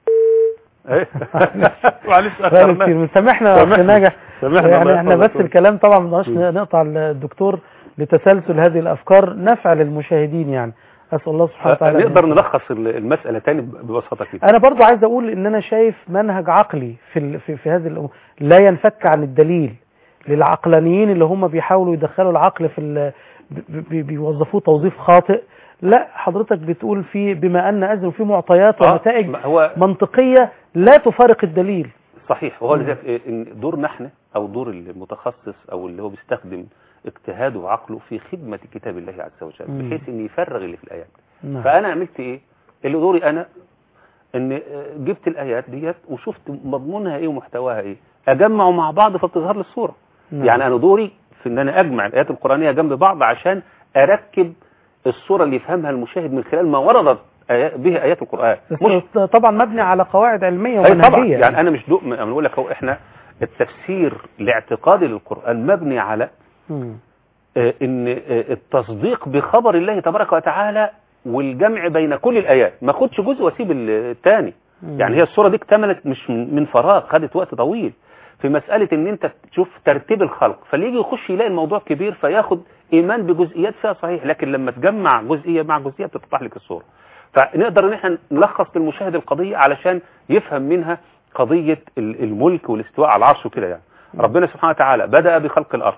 إيه؟ معلش بقالك أخرنا. كتير سامحنا يا اخ سامحنا. ناجح سامحنا الله يعني احنا بس يحفظك. الكلام طبعا ما نقدرش مم. نقطع الدكتور لتسلسل هذه الافكار نفع للمشاهدين يعني اسال الله سبحانه وتعالى أن نقدر يكون- نلخص المسألة تاني ببساطة كده انا برضو عايز اقول ان انا شايف منهج عقلي في ال... في, في هذه الامور لا ينفك عن الدليل للعقلانيين اللي هم بيحاولوا يدخلوا العقل في ال... بي- بي- بيوظفوه توظيف خاطئ لا حضرتك بتقول في بما ان اذن في معطيات آه، ونتائج ما هو منطقيه لا تفارق الدليل صحيح وهو مم. لذلك إيه، إن دورنا احنا او دور المتخصص او اللي هو بيستخدم اجتهاده وعقله في خدمة كتاب الله عز وجل مم. بحيث ان يفرغ اللي في الايات نعم. فانا عملت ايه اللي دوري انا ان آه، جبت الايات ديت وشفت مضمونها ايه ومحتواها ايه اجمعه مع بعض فبتظهر لي الصورة نعم. يعني انا دوري في ان انا اجمع الايات القرآنية جنب بعض عشان اركب الصورة اللي يفهمها المشاهد من خلال ما وردت آيات- به ايات القرآن مش بس طبعا مبني على قواعد علميه اي طبعا ومنهجيه يعني انا مش دؤم انا بقول لك هو احنا التفسير الاعتقادي للقران مبني على مم. آه، ان آه، التصديق بخبر الله تبارك وتعالى والجمع بين كل الايات ما اخدش جزء واسيب الثاني مم. يعني هي الصوره دي اكتملت مش من من فراغ خدت وقت طويل في مساله ان انت تشوف ترتيب الخلق فاللي يجي يخش يلاقي الموضوع كبير فياخد ايمان بجزئيات فيها صحيح لكن لما تجمع جزئيه مع جزئيه بتتضح لك الصوره فنقدر ان احنا نلخص للمشاهد القضيه علشان يفهم منها قضيه ال- الملك والاستواء على العرش وكده يعني ربنا سبحانه وتعالى بدا بخلق الارض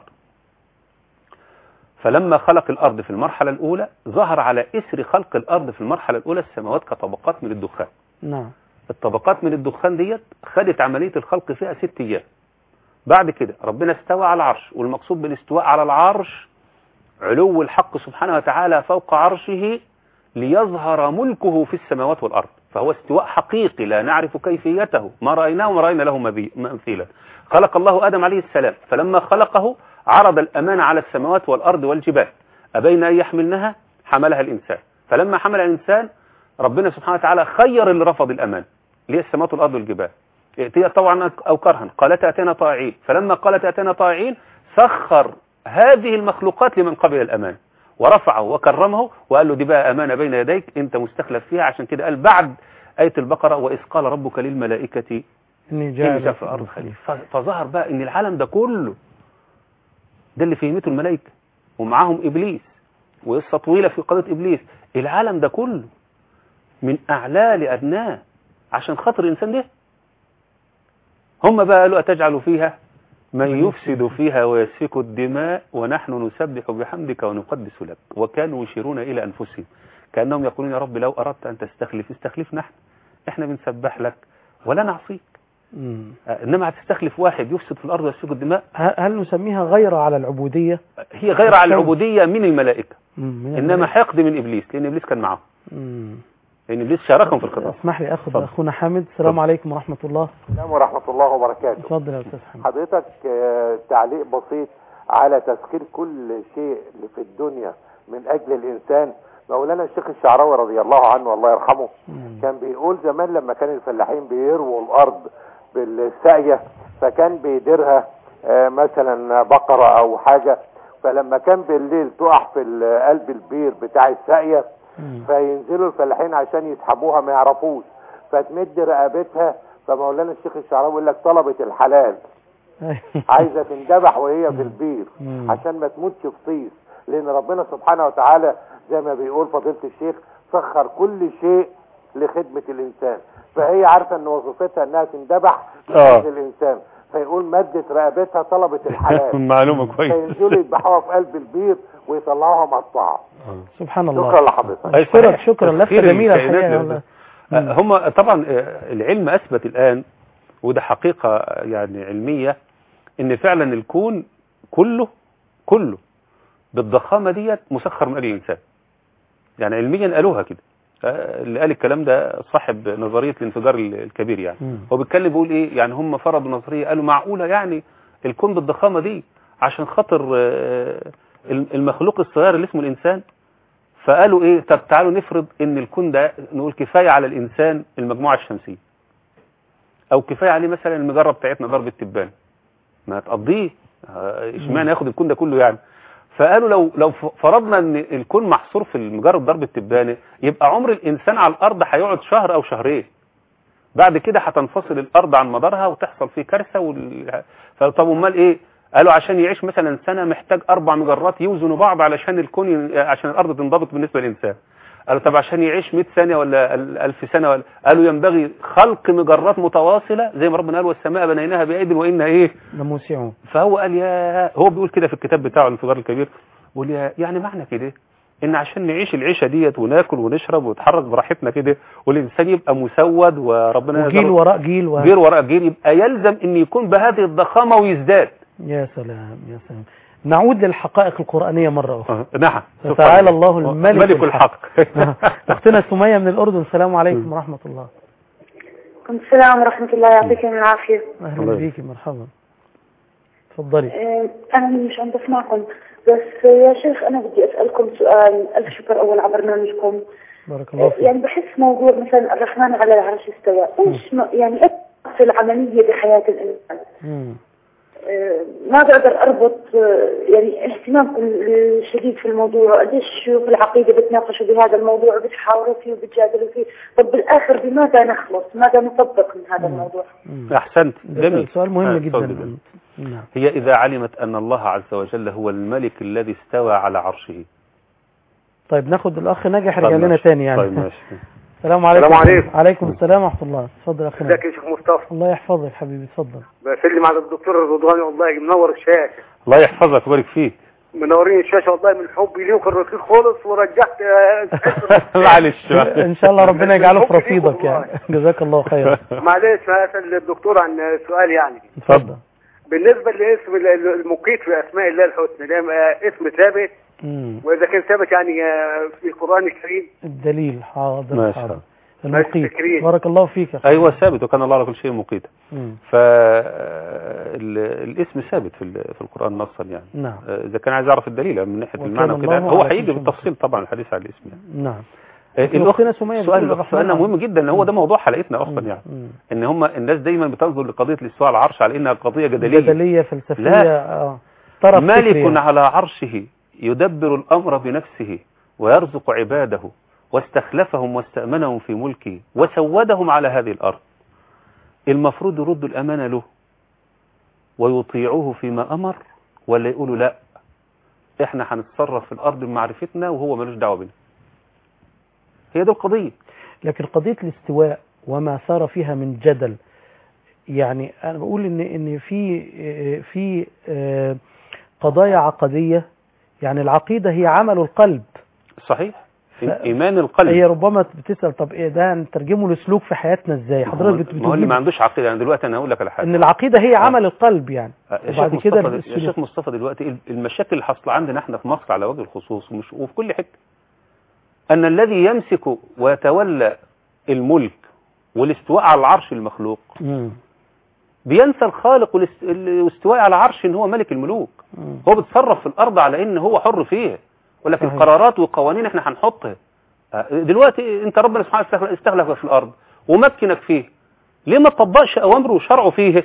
فلما خلق الارض في المرحله الاولى ظهر على اثر خلق الارض في المرحله الاولى السماوات كطبقات من الدخان نعم الطبقات من الدخان ديت خدت عملية الخلق فيها ست أيام بعد كده ربنا استوى على العرش والمقصود بالاستواء على العرش علو الحق سبحانه وتعالى فوق عرشه ليظهر ملكه في السماوات والأرض فهو استواء حقيقي لا نعرف كيفيته ما رأيناه وما رأينا له مبي- مثيلا خلق الله آدم عليه السلام فلما خلقه عرض الأمانة على السماوات والأرض والجبال أبين أن يحملنها حملها الإنسان فلما حمل الإنسان ربنا سبحانه وتعالى خير اللي رفض الأمان اللي هي السماوات والأرض والجبال ائتيا طوعا أو كرها قالت أتينا طائعين فلما قالت أتينا طائعين سخر هذه المخلوقات لمن قبل الأمان ورفعه وكرمه وقال له دي بقى أمانة بين يديك أنت مستخلف فيها عشان كده قال بعد آية البقرة وإذ قال ربك للملائكة إني إني جاعل جاء في الأرض خليفة ف- فظهر بقى إن العالم ده كله ده اللي فهمته الملائكة ومعاهم إبليس وقصة طويلة في قضية إبليس العالم ده كله من أعلاه لأدناه عشان خاطر الإنسان ده هم بقى قالوا أتجعل فيها من يفسد فيها ويسفك الدماء ونحن نسبح بحمدك ونقدس لك وكانوا يشيرون إلى أنفسهم كأنهم يقولون يا رب لو أردت أن تستخلف استخلفنا احنا احنا بنسبح لك ولا نعصيك مم. آه، إنما هتستخلف واحد يفسد في الأرض ويسفك الدماء ه- هل نسميها غير على العبودية هي غير على العبودية من الملائكة مم. من إنما الملائكة. حقد من إبليس لأن إبليس كان معاهم مم. لأن إبليس شاركهم في الخطاب اسمح لي اخذ اتفضل. اخونا حامد السلام اتفضل. عليكم ورحمة الله السلام ورحمة الله وبركاته اتفضل يا استاذ حامد حضرتك آه، تعليق بسيط على تسخير كل شيء اللي في الدنيا من أجل الإنسان مولانا الشيخ الشعراوي رضي الله عنه والله يرحمه مم. كان بيقول زمان لما كان الفلاحين بيرووا الأرض بالساقية فكان بيديرها آه، مثلا بقرة أو حاجة فلما كان بالليل تقع في ال- قلب البير بتاع الساقية مم. فينزلوا الفلاحين عشان يسحبوها ما يعرفوش فتمد رقبتها فمولانا الشيخ الشعراوي يقول لك طلبت الحلال عايزه تندبح وهي في البير مم. عشان ما تموتش في طيس لان ربنا سبحانه وتعالى زي ما بيقول فضيله الشيخ سخر كل شيء لخدمه الانسان فهي عارفه ان وظيفتها انها تندبح آه. لخدمه الانسان فيقول مدت رقبتها طلبت الحلال معلومة كويسة فينزلوا يذبحوها في قلب البير ويطلعوها مقطعه سبحان الله شكرا لحضرتك أي اشكرك صحيح. شكرا لفة تسخير جميلة الكائنات الحقيقة لله. والله. آه، هم طبعا آه، العلم أثبت الآن وده حقيقة آه، يعني علمية إن فعلا الكون كله كله بالضخامة ديت مسخر من أجل الإنسان يعني علميا قالوها كده آه، اللي قال الكلام ده صاحب نظرية الانفجار ال- الكبير يعني مم. هو بيتكلم بيقول ايه يعني هم فرضوا نظريه قالوا معقوله يعني الكون بالضخامه دي عشان خاطر آه، المخلوق الصغير اللي اسمه الانسان فقالوا ايه طب تعالوا نفرض ان الكون ده نقول كفايه على الانسان المجموعه الشمسيه او كفايه عليه مثلا المجره بتاعتنا ضرب التبان ما تقضيه آه، اشمعنى ياخد الكون ده كله يعني فقالوا لو لو ف- فرضنا ان الكون محصور في مجره ضرب التبانه يبقى عمر الانسان على الارض هيقعد شهر او شهرين بعد كده هتنفصل الارض عن مدارها وتحصل فيه كارثه وال... فطب امال ايه قالوا عشان يعيش مثلا سنه محتاج اربع مجرات يوزنوا بعض علشان الكون ين... عشان الارض تنضبط بالنسبه للانسان قالوا طب عشان يعيش 100 سنه ولا ال- 1000 سنه ولا قالوا ينبغي خلق مجرات متواصله زي ما ربنا قال والسماء بنيناها بايد وانها ايه لموسعون فهو قال يا هو بيقول كده في الكتاب بتاعه الانفجار الكبير بيقول يا يعني معنى كده ان عشان نعيش العيشه ديت وناكل ونشرب ونتحرك براحتنا كده والانسان يبقى مسود وربنا وجيل يذر- وراء جيل و... جيل وراء جيل يبقى يلزم ان يكون بهذه الضخامه ويزداد يا سلام يا سلام نعود للحقائق القرآنية مرة أخرى آه، نعم فتعالى الله الملك ملك الحق أختنا سمية من الأردن السلام عليكم ورحمة الله عليكم السلام ورحمة الله يعطيكم العافية أهلا الله بيكي مرحبا تفضلي آه، أنا مش عم بسمعكم بس يا شيخ أنا بدي أسألكم سؤال ألف شكر أول على برنامجكم بارك الله فيك يعني بحس موضوع مثلا الرحمن على العرش استوى إيش ما- يعني إيش في العملية بحياة الإنسان مم. آه، ما بقدر أربط آه، يعني اهتمامكم الشديد في الموضوع قديش شيوخ العقيدة بتناقشوا بهذا الموضوع وبتحاوروا فيه وبتجادلوا فيه طب بالآخر بماذا نخلص ماذا نطبق من هذا الموضوع مم. احسنت جميل سؤال مهم آه، جدا اتفضل. نعم هي اذا علمت ان الله عز وجل هو الملك الذي استوى على عرشه طيب ناخد الأخ ناجح طيب رجع لنا ماشي. تاني يعني طيب ماشي السلام عليكم السلام عليكم. عليكم السلام ورحمة الله اتفضل يا أخي ازيك يا شيخ مصطفى الله يحفظك حبيبي اتفضل بسلم على الدكتور الرضواني والله منور الشاشه الله يحفظك ويبارك فيك منورين الشاشه والله من حبي ليك الرصيد خالص ورجعت آه، معلش إن شاء الله ربنا يجعله في الحب ليك رصيدك والله. يعني جزاك الله خيرا معلش هسال الدكتور عن سؤال يعني اتفضل بالنسبه لاسم ال- المقيت في اسماء الله الحسنى ده آه، اسم ثابت مم. واذا كان ثابت يعني آه، في القران الكريم الدليل حاضر ماشي. حاضر ماشي، المقيت تكريم. بارك الله فيك يا أخي. ايوه ثابت وكان الله على كل شيء مقيتا مم. ف ال- الاسم ثابت في ال- في القرآن نصا يعني نعم آه، إذا كان عايز يعرف الدليل من ناحية وكان المعنى وكده الله هو على هيجي كل شيء بالتفصيل طبعا الحديث عن الاسم يعني نعم آه، لكن الأخت أختنا سمية سؤال بتقول الأخت سؤالنا الرحمن مهم جدا ان هو ده موضوع حلقتنا اصلا يعني مم. ان هم الناس دايما بتنظر لقضيه الاستواء على العرش على انها قضيه جدليه جدلية فلسفية لا. آه. طرف فكري ملك يعني. على عرشه يدبر الامر بنفسه ويرزق عباده واستخلفهم واستامنهم في ملكه وسودهم على هذه الارض المفروض يردوا الامانه له ويطيعوه فيما امر ولا يقولوا لا احنا هنتصرف في الارض بمعرفتنا وهو ملوش دعوه بنا هي دي القضيه لكن قضية الاستواء وما ثار فيها من جدل يعني أنا بقول إن إن في آه، في آه، قضايا عقدية يعني العقيدة هي عمل القلب صحيح ف- ايمان القلب هي ربما بتسأل طب إيه ده نترجمه لسلوك في حياتنا إزاي حضرتك بت- ما هو اللي بتقول ما عندوش عقيده يعني دلوقتي انا هقول لك على حاجه إن العقيدة هي عمل القلب يعني يا شيخ وبعد كده مصطفى يا السلوك. شيخ مصطفى دلوقتي المشاكل اللي حاصله عندنا احنا في مصر على وجه الخصوص ومش وفي كل حته ان الذي يمسك ويتولى الملك والاستواء على العرش المخلوق مم. بينسى الخالق والاست- والاستواء على العرش ان هو ملك الملوك مم. هو بيتصرف في الارض على ان هو حر فيها ولا في صحيح. القرارات والقوانين احنا هنحطها آه، دلوقتي انت ربنا سبحانه وتعالى استخلفك في الارض ومكنك فيه ليه ما تطبقش اوامره وشرعه فيه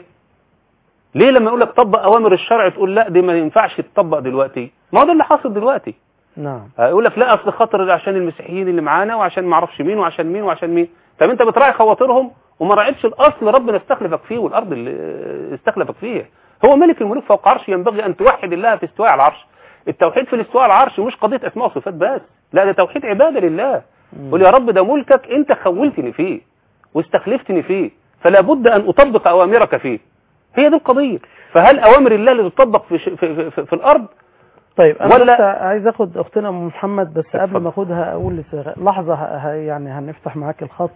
ليه لما يقول لك طبق اوامر الشرع تقول لا دي ما ينفعش تطبق دلوقتي ما هو ده اللي حاصل دلوقتي نعم آه، يقول لك لا اصل خاطر عشان المسيحيين اللي معانا وعشان ما اعرفش مين وعشان مين وعشان مين طب انت بتراعي خواطرهم وما راعيتش الاصل ربنا استخلفك فيه والارض اللي استخلفك فيها هو ملك الملوك فوق عرش ينبغي ان توحد الله في استواء على العرش التوحيد في الاستواء على العرش مش قضيه اسماء وصفات بس لا ده توحيد عباده لله قول يا رب ده ملكك انت خولتني فيه واستخلفتني فيه فلا بد ان اطبق اوامرك فيه هي دي القضيه فهل اوامر الله اللي تطبق في, ش- في, في, في, في الارض طيب انا ولا- بس عايز اخد اختنا ام محمد بس قبل اتفضل. ما اخدها اقول لس- لحظه ه- ه- يعني هنفتح معاك الخط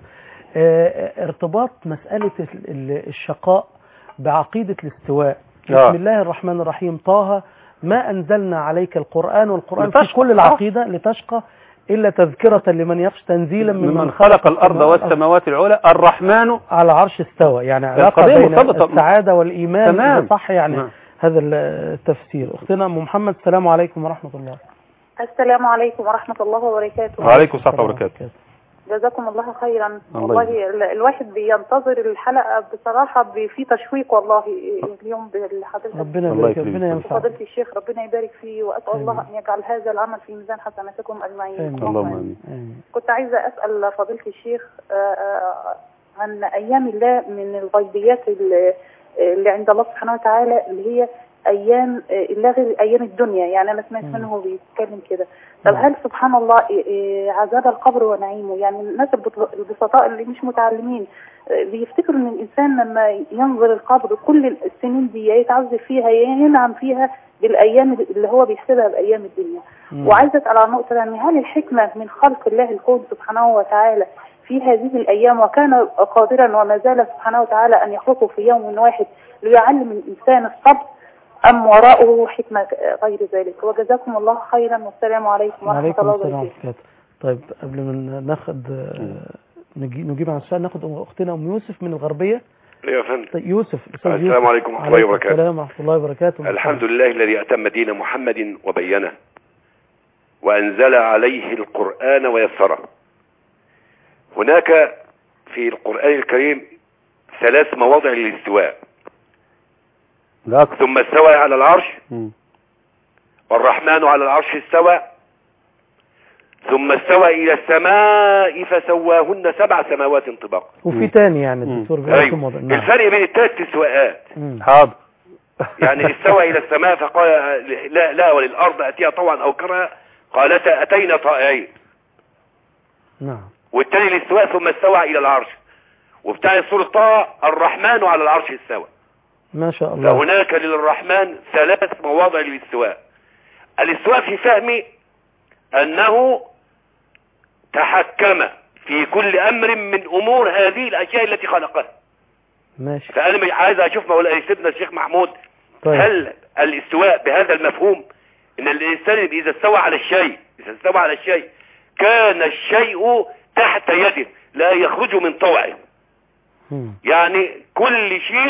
آه، ارتباط مساله ال- ال- الشقاء بعقيده الاستواء آه. بسم الله الرحمن الرحيم طه ما انزلنا عليك القران والقران في لتشقى. كل آه. العقيده لتشقى الا تذكره لمن يخشى تنزيلا ممن, ممن خلق الارض والسماوات العلى الرحمن على عرش استوى يعني علاقه القضية بين مرتبطة. السعاده والايمان تمام. إذا صح يعني نعم. هذا التفسير اختنا ام محمد السلام عليكم ورحمه الله السلام عليكم ورحمة الله وبركاته وعليكم السلام وبركاته جزاكم الله خيرا الله والله يجزاك. ال- الواحد بينتظر الحلقة بصراحة ب- في تشويق والله اليوم بحضرتك ربنا الله يبارك يكرمك. ربنا ينفع فضيلة الشيخ ربنا يبارك فيه وأسأل آمين. الله أن يجعل هذا العمل في ميزان حسناتكم أجمعين آمين. اللهم امين آمين. كنت عايزة أسأل فضيلة الشيخ آه، آه، عن أيام الله من الغيبيات اللي اللي عند الله سبحانه وتعالى اللي هي أيام آه، الله غير أيام الدنيا يعني أنا سمعت مم. منه بيتكلم كده طب نعم. هل سبحان الله آه، آه، عذاب القبر ونعيمه يعني الناس البط- البسطاء اللي مش متعلمين آه، بيفتكروا ان الانسان لما ينظر القبر كل السنين دي يتعذب فيها ينعم فيها بالايام اللي هو بيحسبها بايام الدنيا مم. وعايزة أسأل عن نقطة يعني هل الحكمة من خلق الله الكون سبحانه وتعالى في هذه الأيام وكان قادرا وما زال سبحانه وتعالى أن يخلقه في يوم واحد ليعلم الإنسان الصبر أم وراءه حكمة غير ذلك وجزاكم الله خيرا والسلام عليكم ورحمة وعليكم الله السلام وبركاته ورحمة الله طيب قبل ما ناخد آه، نجي- نجيب عن السؤال ناخد أم- اختنا ام يوسف من الغربيه يا فندم طيب يوسف أستاذ السلام يوسف. عليكم ورحمة الله عليكم وبركاته. السلام ورحمه الله وبركاته الحمد لله الذي أتم دين محمد وبينه وأنزل عليه القرآن ويسره هناك في القرآن الكريم ثلاث مواضع للاستواء لا أكثر ثم استوى على العرش مم. والرحمن على العرش استوى ثم استوى إلى السماء فسواهن سبع سماوات طباقا وفي تاني يعني مم. الدكتور بيقول أيوة. موضوع. نعم. الفرق بين الثلاث استواءات مم. حاضر يعني استوى إلى السماء فقال لا, لا وللأرض أتيها طوعا أو كرها قالتا أتينا طائعين نعم والتاني الاستواء ثم استوى إلى العرش وبتاع سورة طه الرحمن على العرش استوى ما شاء الله فهناك للرحمن ثلاث مواضع للاستواء الاستواء في فهمي أنه تحكم في كل أمر من أمور هذه الأشياء التي خلقها ماشي فأنا مش عايز أشوف مولانا سيدنا الشيخ محمود طيب هل الاستواء بهذا المفهوم ان الانسان اذا استوى على الشيء اذا استوى على الشيء كان الشيء تحت يده لا يخرج من طوعه مم. يعني كل شيء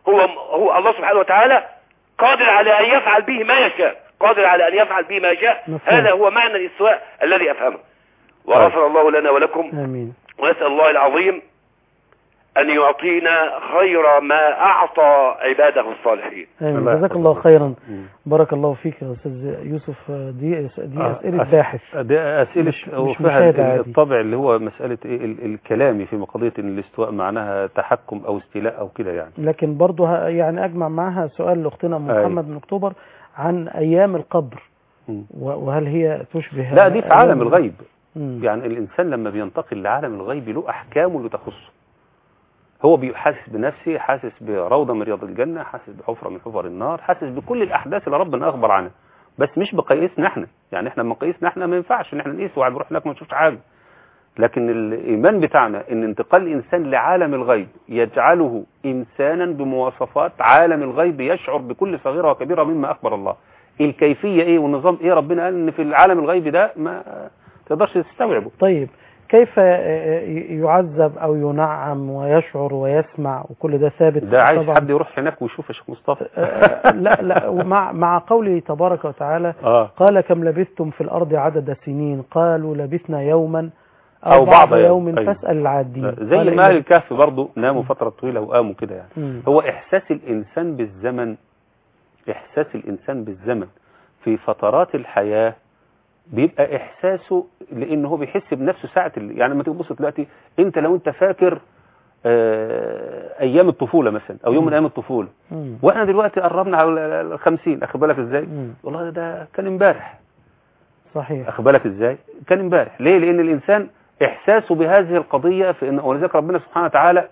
هو هو الله سبحانه وتعالى قادر على ان يفعل به ما يشاء قادر على ان يفعل به ما يشاء مفهوم. هذا هو معنى الاستواء الذي افهمه وغفر الله لنا ولكم آمين ونسأل الله العظيم أن يعطينا خير ما أعطى عباده الصالحين آمين الله جزاك يحفظك. الله خيرا مم. بارك الله فيك يا أستاذ يوسف دي دي آه، أسئلة أس- باحث دي أسئلة مش- مش وفيها مشاهد ال- عادي. الطبع اللي هو مسألة إيه ال- الكلامي في قضية إن الاستواء معناها تحكم أو استيلاء أو كده يعني لكن برضه ه- يعني أجمع معها سؤال لأختنا أم أي. محمد من أكتوبر عن أيام القبر مم. و- وهل هي تشبه لا دي في أيام عالم الغيب مم. يعني الإنسان لما بينتقل لعالم الغيب له أحكامه اللي تخصه هو بيحاسس بنفسه حاسس بروضة من رياض الجنة حاسس بحفرة من حفر النار حاسس بكل الأحداث اللي ربنا أخبر عنها بس مش بقيسنا احنا يعني احنا لما قيسنا احنا ما ينفعش ان احنا نقيس واحد بيروح هناك ما نشوفش حاجة لكن الإيمان بتاعنا ان انتقال الإنسان لعالم الغيب يجعله إنسانا بمواصفات عالم الغيب يشعر بكل صغيرة وكبيرة مما أخبر الله الكيفية ايه والنظام ايه ربنا قال ان في العالم الغيب ده ما تقدرش تستوعبه طيب كيف يعذب أو ينعم ويشعر ويسمع وكل ده ثابت ده عايز طبعاً. حد يروح هناك ويشوف يا شيخ مصطفى آه، لا لا ومع مع قوله تبارك وتعالى اه قال كم لبثتم في الأرض عدد سنين قالوا لبثنا يوما أو, أو بعض بعض يوم. يوم أيوة. فاسأل العادين زي قال ما اهل إن- الكهف برضه ناموا فترة طويلة وقاموا كده يعني مم. هو إحساس الإنسان بالزمن إحساس الإنسان بالزمن في فترات الحياة بيبقى إحساسه لأن هو بيحس بنفسه ساعة ال- يعني لما تيجي تبص دلوقتي أنت لو أنت فاكر آه، أيام الطفولة مثلا أو يوم من أيام الطفولة مم. وإحنا دلوقتي قربنا على ال 50 أخد بالك إزاي؟ مم. والله ده كان امبارح صحيح أخد بالك إزاي؟ كان امبارح ليه؟ لأن الإنسان إحساسه بهذه القضية في إن ولذلك ربنا سبحانه وتعالى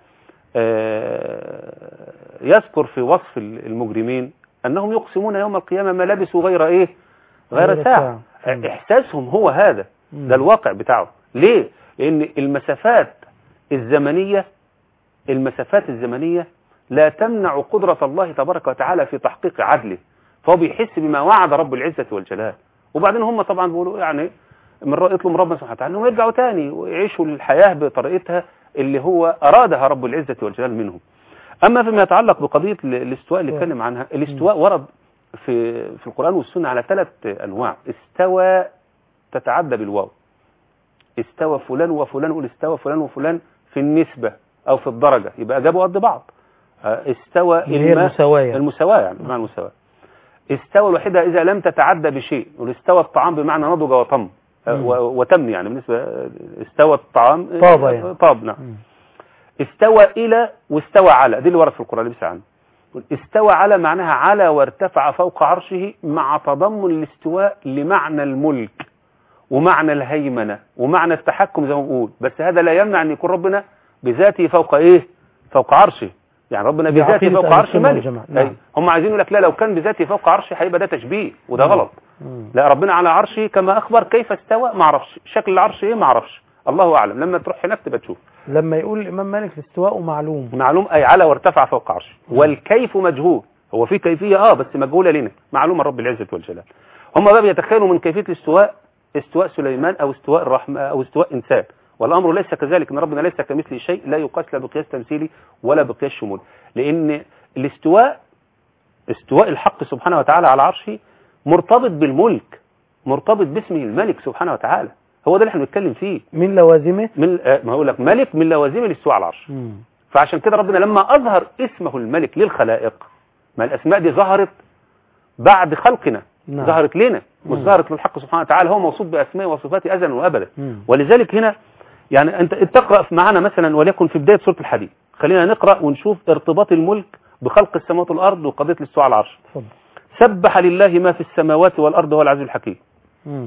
آه، يذكر في وصف المجرمين أنهم يقسمون يوم القيامة ما لبسوا غير إيه؟ غير غير ساعة ساعة. مم. إحساسهم هو هذا مم. ده الواقع بتاعه ليه؟ لأن المسافات الزمنية المسافات الزمنية لا تمنع قدرة الله تبارك وتعالى في تحقيق عدله فهو بيحس بما وعد رب العزة والجلال وبعدين هم طبعا بيقولوا يعني من رأي يطلب من ربنا سبحانه وتعالى انهم يرجعوا تاني ويعيشوا الحياة بطريقتها اللي هو أرادها رب العزة والجلال منهم أما فيما يتعلق بقضية ال- الاستواء اللي اتكلم عنها الاستواء ورد في في القرآن والسنة على ثلاث أنواع استوى تتعدى بالواو استوى فلان وفلان يقول استوى فلان وفلان في النسبة أو في الدرجة يبقى جابوا قد بعض آه، استوى اللي هي الماء- المساواة يعني. المساواة يعني بمعنى المساواة استوى الوحيدة إذا لم تتعدى بشيء والاستوى الطعام بمعنى نضج وطم آه، مم. و- وتم يعني بالنسبة استوى الطعام آه، طاب يعني. طاب نعم مم. استوى إلى واستوى على دي اللي ورد في القرآن اللي عنه استوى على معناها على وارتفع فوق عرشه مع تضمن الاستواء لمعنى الملك ومعنى الهيمنة ومعنى التحكم زي ما بقول بس هذا لا يمنع أن يكون ربنا بذاته فوق إيه فوق عرشه يعني ربنا دي بذاته عقيدة فوق أهل عرشه السنة ملك والجماعة. نعم. أي. هم عايزين يقول لك لا لو كان بذاته فوق عرشه هيبقى ده تشبيه وده مم. غلط مم. لا ربنا على عرشه كما أخبر كيف استوى ما اعرفش شكل العرش إيه ما اعرفش الله أعلم لما تروح هناك تبقى تشوف لما يقول الإمام مالك الاستواء معلوم معلوم أي على وارتفع فوق عرشه والكيف مجهول هو في كيفية اه بس مجهولة لنا معلومة رب العزة والجلال هم بقى بيتخيلوا من كيفية الاستواء استواء سليمان أو استواء الرحمة أو استواء إنسان والأمر ليس كذلك إن ربنا ليس كمثله شيء لا يقاس لا بقياس تمثيلي ولا بقياس شمولي لأن الاستواء استواء الحق سبحانه وتعالى على عرشه مرتبط بالملك مرتبط باسمه الملك سبحانه وتعالى هو ده اللي احنا بنتكلم فيه من لوازمه من آه، ما اقول لك ملك من لوازم الاستواء على العرش مم. فعشان كده ربنا لما أظهر اسمه الملك للخلائق ما الأسماء دي ظهرت بعد خلقنا نعم. ظهرت لنا مش مم. ظهرت للحق سبحانه وتعالى هو موصوف بأسماء وصفاته أزلا وأبدا مم. ولذلك هنا يعني أنت تقرأ معنا مثلا وليكن في بداية سورة الحديد خلينا نقرأ ونشوف ارتباط الملك بخلق السماوات والأرض وقضية الاستواء على العرش اتفضل سبح لله ما في السماوات والأرض هو العزيز الحكيم مم.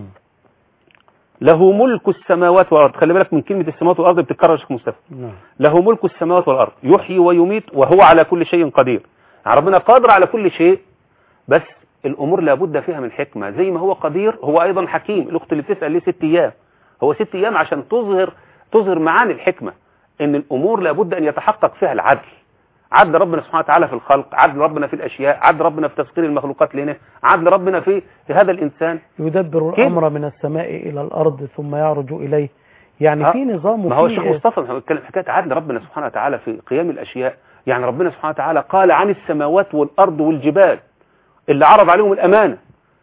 له ملك السماوات والأرض خلي بالك من كلمة السماوات والأرض بتتكرر يا شيخ مصطفى نعم له ملك السماوات والأرض يحيي ويميت وهو على كل شيء قدير يعني ربنا قادر على كل شيء بس الأمور لابد فيها من حكمة زي ما هو قدير هو أيضا حكيم الأخت اللي بتسأل ليه ست أيام هو ست أيام عشان تظهر تظهر معاني الحكمة إن الأمور لابد أن يتحقق فيها العدل عدل ربنا سبحانه وتعالى في الخلق عدل ربنا في الأشياء عدل ربنا في تسخير المخلوقات لنا عدل ربنا في في هذا الإنسان يدبر كده. الأمر من السماء إلى الأرض ثم يعرج إليه يعني آه. في نظام ما هو وفي- الشيخ مصطفى احنا بنتكلم حكايه عدل ربنا سبحانه وتعالى في قيام الاشياء يعني ربنا سبحانه وتعالى قال عن السماوات والأرض والجبال اللي عرض عليهم الأمانة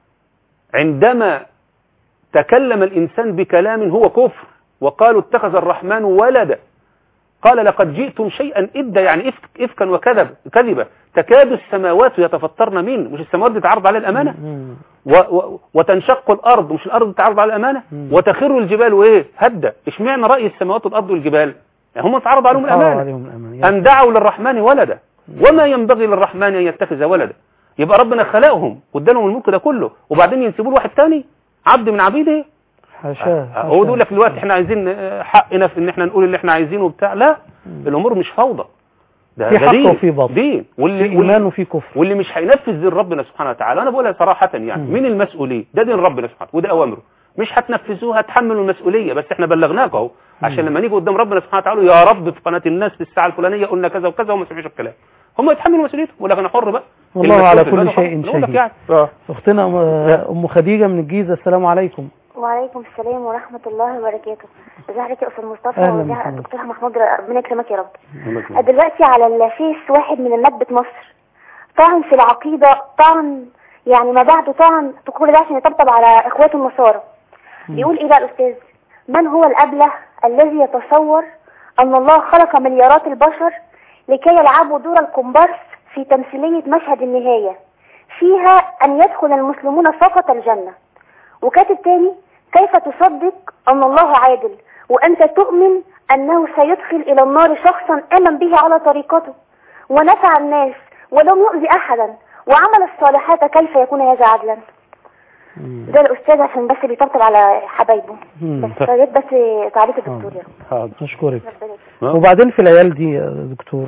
عندما تكلم الإنسان بكلام هو كفر وقالوا اتخذ الرحمن ولدا قال لقد جئتم شيئا إدا يعني إفك إفكا وكذب كذبة تكاد السماوات يتفطرن منه مش السماوات دي تعرض عليها الأمانة مم. و و وتنشق الأرض مش الأرض تعرض على الأمانة مم. وتخر الجبال وإيه هدى اشمعنى رأي السماوات والأرض والجبال يعني هم اتعرض عليهم آه، الأمانة عليهم الأمانة يا أن دعوا للرحمن ولدا وما ينبغي للرحمن أن يتخذ ولدا يبقى ربنا خلقهم وادالهم الملك ده كله وبعدين ينسبوه لواحد تاني عبد من عبيده حاشاه هو يقول لك دلوقتي احنا عايزين آه، حقنا في ان احنا نقول اللي احنا عايزينه وبتاع لا الامور مش فوضى ده في ده حق دين وفي باطل. دين في واللي, واللي, إيمان وفي كفر واللي مش هينفذ دين ربنا سبحانه وتعالى انا بقولها صراحه يعني مم. مين المسؤولين ده دين ربنا سبحانه وده اوامره مش هتنفذوها هتحملوا المسؤوليه بس احنا بلغناك اهو عشان لما نيجي قدام ربنا سبحانه وتعالى يا رب في قناه الناس في الساعه الفلانيه قلنا كذا وكذا وما سمعوش الكلام هم يتحملوا مسؤوليتهم ولا انا حر بقى والله المسؤول على في كل البلد شيء خلاص. نقول لك شهيد. يعني اه أختنا أم- أم خديجة من الجيزة السلام عليكم وعليكم السلام ورحمة الله وبركاته ازي حضرتك يا أستاذ مصطفى أهلا وازي محمد. دكتور محمود ربنا يكرمك يا رب دلوقتي على الفيس واحد من النبت مصر طعن في العقيدة طعن يعني ما بعده طعن كل ده عشان يطبطب على اخواته النصارى بيقول ايه بقى الاستاذ من هو الابله الذي يتصور ان الله خلق مليارات البشر لكي يلعبوا دور الكومبارس في تمثيلية مشهد النهاية فيها ان يدخل المسلمون فقط الجنة وكاتب تاني كيف تصدق ان الله عادل وانت تؤمن انه سيدخل الى النار شخصا امن به على طريقته ونفع الناس ولم يؤذي احدا وعمل الصالحات كيف يكون هذا عدلا ده الاستاذ عشان بس بيطبطب على حبايبه مم. بس يا ريت بس تعليق الدكتور يا رب حاضر أشكرك ربنا يكرمك. وبعدين في العيال دي يا دكتور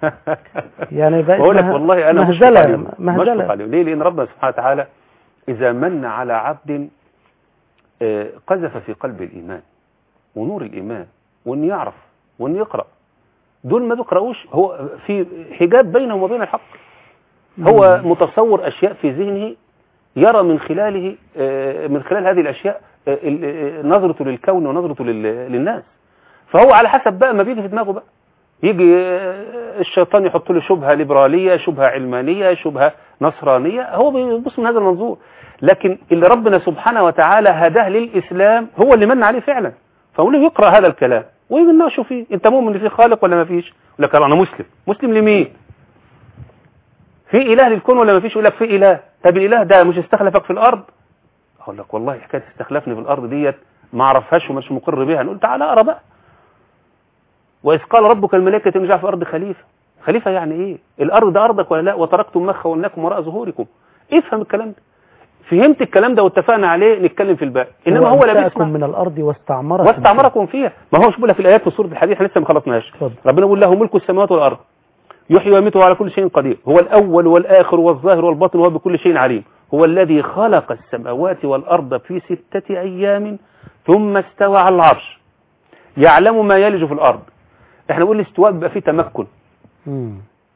يعني بقت بقول لك مه- والله انا مشفق مهزلة عليهم مشفق مهزلة عليهم ليه لان ربنا سبحانه وتعالى اذا من على عبد آه، قذف في قلب الايمان ونور الايمان وان يعرف وان يقرا دول ما بيقراوش هو في حجاب بينهم وبين الحق هو متصور اشياء في ذهنه يرى من خلاله آه، من خلال هذه الاشياء آه، ال- آه، نظرته للكون ونظرته لل- للناس فهو على حسب بقى ما بيجي في دماغه بقى يجي آه، الشيطان يحط له شبهه ليبراليه شبهه علمانيه شبهه نصرانيه هو بيبص من هذا المنظور لكن اللي ربنا سبحانه وتعالى هداه للاسلام هو اللي من عليه فعلا فهو اللي يقرا هذا الكلام ويناقشوا فيه انت مؤمن ان في خالق ولا ما فيش يقول لك انا مسلم مسلم لمين في اله للكون ولا ما فيش يقول لك في اله طب الاله ده مش استخلفك في الارض اقول لك والله حكايه استخلافني في الارض ديت ما اعرفهاش ومش مقر بها نقول تعالى اقرا بقى واذ قال ربك الملائكه اني جاعل في الارض خليفه خليفه يعني ايه الارض ده ارضك ولا لا وتركتم مخ ولنكم وراء ظهوركم افهم الكلام ده فهمت الكلام ده واتفقنا عليه نتكلم في الباقي انما هو لا وأنشأكم بيسمع من الأرض واستعمركم واستعمركم فيها ما هو شوف لك في الايات في سوره الحديث احنا لسه ما خلصناش اتفضل. ربنا بيقول له ملك السماوات والارض يحيي ويميت وهو على كل شيء قدير هو الاول والاخر والظاهر والباطن وهو بكل شيء عليم هو الذي خلق السماوات والارض في سته ايام ثم استوى على العرش يعلم ما يلج في الارض احنا بنقول الاستواء بيبقى فيه تمكن مم.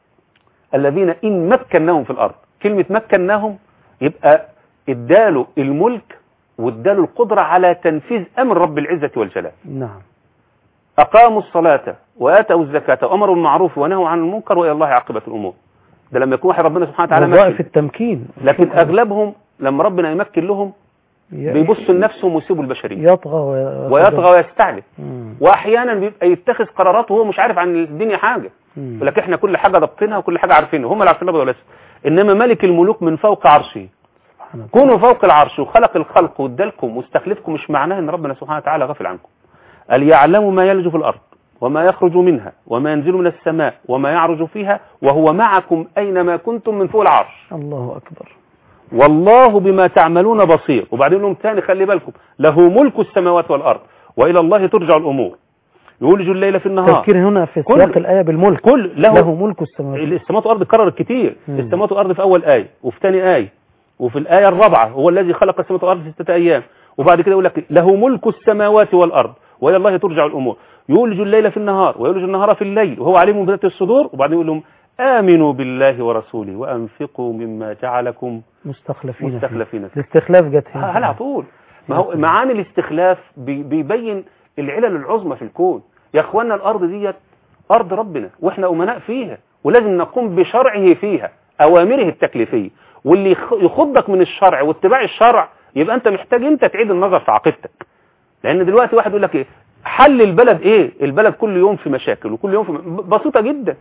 الذين ان مكناهم في الارض كلمه مكناهم يبقى اداله الملك واداله القدره على تنفيذ امر رب العزه والجلال نعم أقاموا الصلاة وآتوا الزكاة وأمروا بالمعروف ونهوا عن المنكر وإلى الله عاقبة الأمور ده لما يكون واحد ربنا سبحانه وتعالى وظائف مكن التمكين لكن أغلبهم لما ربنا يمكن لهم ي- بيبصوا لنفسهم ويسيبوا البشرية يطغى وي- ويطغى ويستعلي مم. وأحيانا بيبقى يتخذ قرارات وهو مش عارف عن الدنيا حاجة مم. يقول لك احنا كل حاجة ضبطينها وكل حاجة عارفينها هم اللي عارفين الأبيض والأسود إنما ملك الملوك من فوق عرشه سبحان الله. كونوا فوق العرش وخلق الخلق وادالكم واستخلفكم مش معناه ان ربنا سبحانه وتعالى غافل عنكم قال يعلم ما يلج في الارض وما يخرج منها وما ينزل من السماء وما يعرج فيها وهو معكم اينما كنتم من فوق العرش الله أكبر والله بما تعملون بصير وبعدين لهم تاني خلي بالكم له ملك السماوات والارض والى الله ترجع الامور يولج الليل في النهار تذكير هنا في كل- سياق الآية بالملك كل له, له ملك السماوات السماوات والارض اتكررت كتير مم. السماوات والارض في اول ايه وفي ثاني ايه وفي الايه الرابعه هو الذي خلق السماوات والارض في سته ايام وبعد كده يقول لك له ملك السماوات والارض والى الله ترجع الامور يولج الليل في النهار ويولج النهار في الليل وهو عليم بذات الصدور وبعدين يقول لهم امنوا بالله ورسوله وانفقوا مما جعلكم مستخلفين فيه. مستخلفين فيه الاستخلاف جت هنا. هل على طول ما هو معاني الاستخلاف بي- بيبين العلل العظمى في الكون يا اخوانا الارض ديت ارض ربنا واحنا امناء فيها ولازم نقوم بشرعه فيها أوامره التكليفية واللي يخ- يخضك من الشرع واتباع الشرع يبقى أنت محتاج أنت تعيد النظر في عقيدتك لأن دلوقتي واحد يقول لك إيه حل البلد إيه البلد كل يوم في مشاكل وكل يوم في م... بسيطة جدا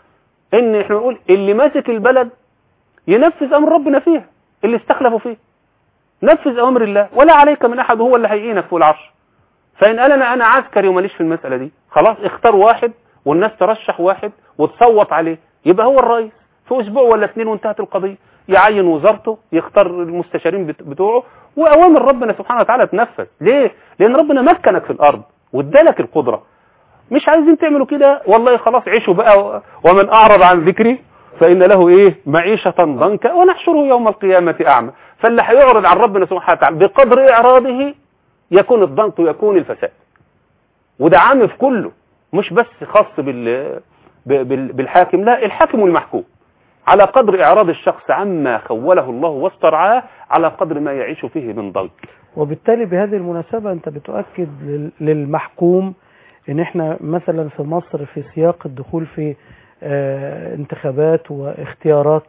إن إحنا نقول اللي ماسك البلد ينفذ أمر ربنا فيها اللي استخلفوا فيه نفذ أوامر الله ولا عليك من أحد هو اللي هيعينك فوق العرش فإن قال أنا أنا عسكري وماليش في المسألة دي خلاص اختار واحد والناس ترشح واحد وتصوت عليه يبقى هو الرئيس في أسبوع ولا اتنين وانتهت القضية يعين وزارته يختار المستشارين بت- بتوعه وأوامر ربنا سبحانه وتعالى تنفذ ليه؟ لأن ربنا مكنك في الأرض وادالك القدرة مش عايزين تعملوا كده والله خلاص عيشوا بقى و- ومن أعرض عن ذكري فإن له إيه معيشة ضنكا ونحشره يوم القيامة أعمى فاللي هيعرض عن ربنا سبحانه وتعالى بقدر إعراضه يكون الضنك ويكون الفساد وده عام في كله مش بس خاص بال ب- بال- بالحاكم لا الحاكم والمحكوم على قدر إعراض الشخص عما خوله الله واسترعاه على قدر ما يعيش فيه من ضنك وبالتالي بهذه المناسبة أنت بتؤكد لل- للمحكوم إن إحنا مثلا في مصر في سياق الدخول في آه، انتخابات واختيارات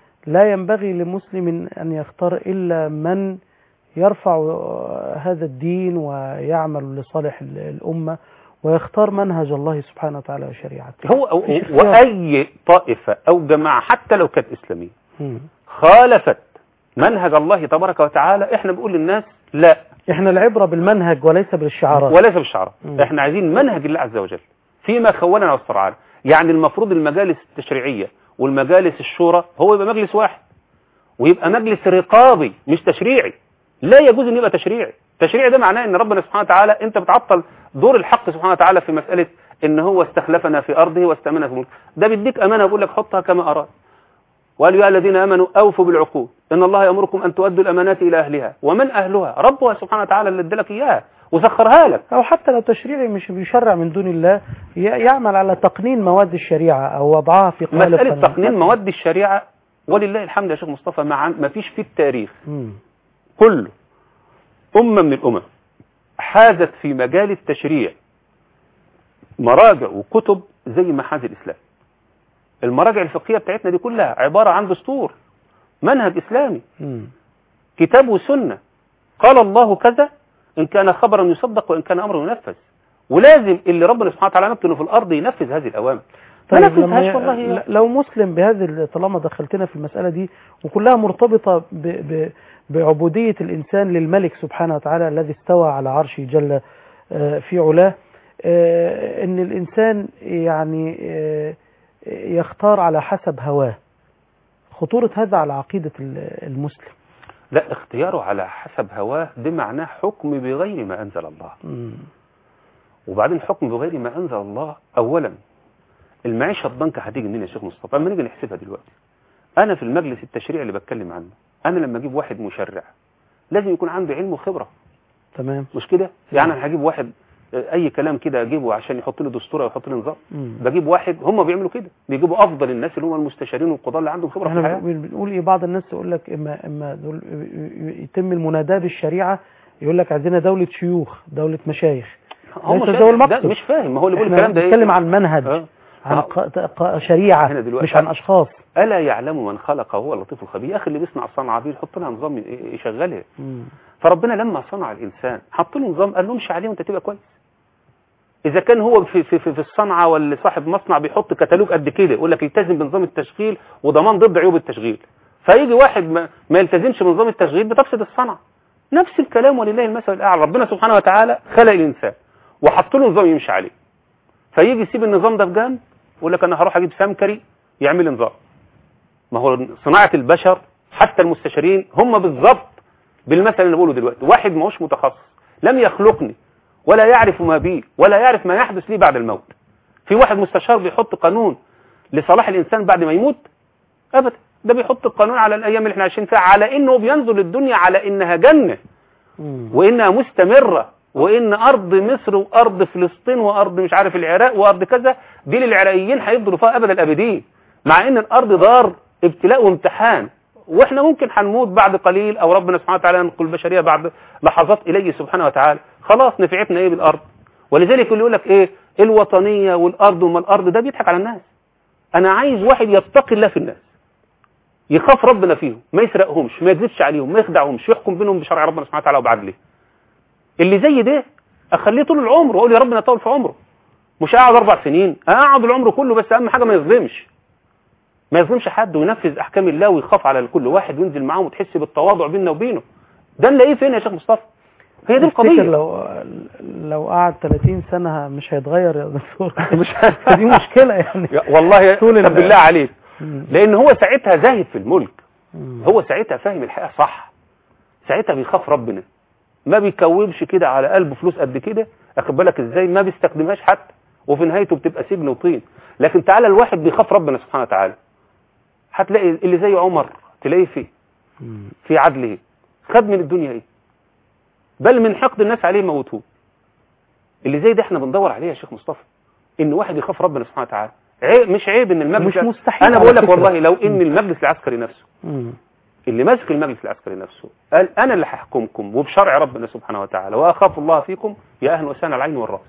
لا ينبغي لمسلم أن يختار إلا من يرفع آه، هذا الدين ويعمل لصالح ال- الأمة ويختار منهج الله سبحانه وتعالى وشريعته هو مفيش اختيار. وأي طائفة أو جماعة حتى لو كانت إسلامية مم. خالفت منهج الله تبارك وتعالى احنا بنقول للناس لا إحنا العبرة بالمنهج وليس بالشعارات وليس بالشعراء مم. احنا عايزين منهج الله عز وجل فيما خولنا واسترعانا يعني المفروض المجالس التشريعية والمجالس الشورى هو يبقى مجلس واحد ويبقى مجلس رقابي مش تشريعي لا يجوز ان يبقى تشريعي تشريعي ده معناه ان ربنا سبحانه وتعالى انت بتعطل دور الحق سبحانه وتعالى في مسألة ان هو استخلفنا في ارضه واستامنا في ملكه ده بيديك امانة بيقول لك حطها كما اراد وقال يا الذين امنوا اوفوا بالعقود ان الله يامركم ان تؤدوا الامانات الى اهلها ومن اهلها ربها سبحانه وتعالى اللي ادالك اياها وسخرها لك أو حتى لو تشريعي مش بيشرع من دون الله ي- يعمل على تقنين مواد الشريعة أو وضعها في قالب مسألة قانون. تقنين مواد الشريعة ولله الحمد يا شيخ مصطفى ما, عن- ما فيش في التاريخ مم. كله أمة من الأمم حازت في مجال التشريع مراجع وكتب زي ما حاز الإسلام المراجع الفقهية بتاعتنا دي كلها عبارة عن دستور منهج إسلامي مم. كتاب وسنة قال الله كذا إن كان خبرا يصدق وإن كان أمرا ينفذ ولازم اللي ربنا سبحانه وتعالى مكنه في الأرض ينفذ هذه الأوامر ما طيب نفذهاش لما والله ل- لو مسلم بهذه ال- طالما دخلتنا في المسألة دي وكلها مرتبطة ب ب بعبودية الإنسان للملك سبحانه وتعالى الذي استوى على عرشه جل آه، في علاه آه، إن الإنسان يعني آه، يختار على حسب هواه خطورة هذا على عقيدة ال- المسلم لا اختياره على حسب هواه ده معناه حكم بغير ما أنزل الله مم. وبعدين حكم بغير ما أنزل الله أولا المعيشة الضنكة هتيجي منين يا شيخ مصطفى أما نيجي نحسبها دلوقتي أنا في المجلس التشريعي اللي بتكلم عنه أنا لما أجيب واحد مشرع لازم يكون عنده علم وخبرة تمام مش كده يعني أنا هجيب واحد آه، أي كلام كده أجيبه عشان يحط لي دستور أو يحط لي نظام مم. بجيب واحد هم بيعملوا كده بيجيبوا أفضل الناس اللي هم المستشارين والقضاة اللي عندهم خبرة في احنا الحياة بنقول بنقول ايه بعض الناس يقول لك اما اما دول يتم المناداة بالشريعة يقول لك عندنا دولة شيوخ دولة مشايخ هم ليس شايف- ده ده المقصد. مش فاهم ما هو اللي بيقول احنا الكلام ده بنتكلم إيه؟ عن منهج آه. عن آه. ق- ق- شريعة هنا دلوقتي. مش عن اشخاص ألا يعلم من خلق هو اللطيف الخبير يا أخي اللي بيصنع الصنعة دي يحط لها نظام يشغلها مم. فربنا لما صنع الإنسان حط له نظام قال له امشي عليه وانت تبقى كويس إذا كان هو في, في, في, في الصنعة ولا صاحب مصنع بيحط كتالوج قد كده يقول لك التزم بنظام التشغيل وضمان ضد عيوب التشغيل فيجي واحد ما, ما يلتزمش بنظام التشغيل بتفسد الصنعة نفس الكلام ولله المثل الأعلى ربنا سبحانه وتعالى خلق الإنسان وحط له نظام يمشي عليه فيجي يسيب النظام ده في جنب يقول لك أنا هروح أجيب سمكري يعمل لي نظام ما هو صناعة البشر حتى المستشارين هم بالظبط بالمثل اللي بقوله دلوقتي واحد ما هوش متخصص لم يخلقني ولا يعرف ما بي ولا يعرف ما يحدث لي بعد الموت في واحد مستشار بيحط قانون لصلاح الإنسان بعد ما يموت أبدا ده بيحط القانون على الأيام اللي احنا عايشين فيها على إنه بينظر للدنيا على إنها جنة مم. وإنها مستمرة وإن أرض مصر وأرض فلسطين وأرض مش عارف العراق وأرض كذا دي للعراقيين هيفضلوا فيها أبدا الأبدين مع إن الأرض دار ابتلاء وامتحان واحنا ممكن هنموت بعد قليل او ربنا سبحانه وتعالى ينقل البشريه بعد لحظات اليه سبحانه وتعالى خلاص نفعتنا ايه بالارض ولذلك اللي يقول لك ايه الوطنيه والارض وما الارض ده بيضحك على الناس انا عايز واحد يتقي الله في الناس يخاف ربنا فيهم ما يسرقهمش ما يكذبش عليهم ما يخدعهمش يحكم بينهم بشرع ربنا سبحانه وتعالى وبعدله اللي زي ده اخليه طول العمر واقول يا رب نطول في عمره مش اقعد اربع سنين اقعد العمر كله بس اهم حاجه ما يظلمش ما يظلمش حد وينفذ احكام الله ويخاف على كل واحد وينزل معاهم وتحس بالتواضع بيننا وبينه ده نلاقيه فين يا شيخ مصطفى هي دي تفتكر القضيه لو لو قعد 30 سنة مش هيتغير يا دكتور مش دي مشكلة يعني يا- والله طول طب ال- بالله عليك مم. لان هو ساعتها زاهد في الملك مم. هو ساعتها فاهم الحقيقه صح ساعتها بيخاف ربنا ما بيكوبش كده على قلبه فلوس قد كده اخد بالك ازاي ما بيستخدمهاش حتى وفي نهايته بتبقى سجن وطين لكن تعالى الواحد بيخاف ربنا سبحانه وتعالى هتلاقي اللي زي عمر تلاقيه فيه مم. في عدله خد من الدنيا ايه بل من حقد الناس عليه موتوه اللي زي ده احنا بندور عليه يا شيخ مصطفى ان واحد يخاف ربنا سبحانه وتعالى عيب مش عيب ان المجلس مش مستحيل انا على بقول لك فكرة. والله لو ان المجلس العسكري نفسه مم. اللي ماسك المجلس العسكري نفسه قال انا اللي هحكمكم وبشرع ربنا سبحانه وتعالى واخاف الله فيكم يا اهل وسان العين والراس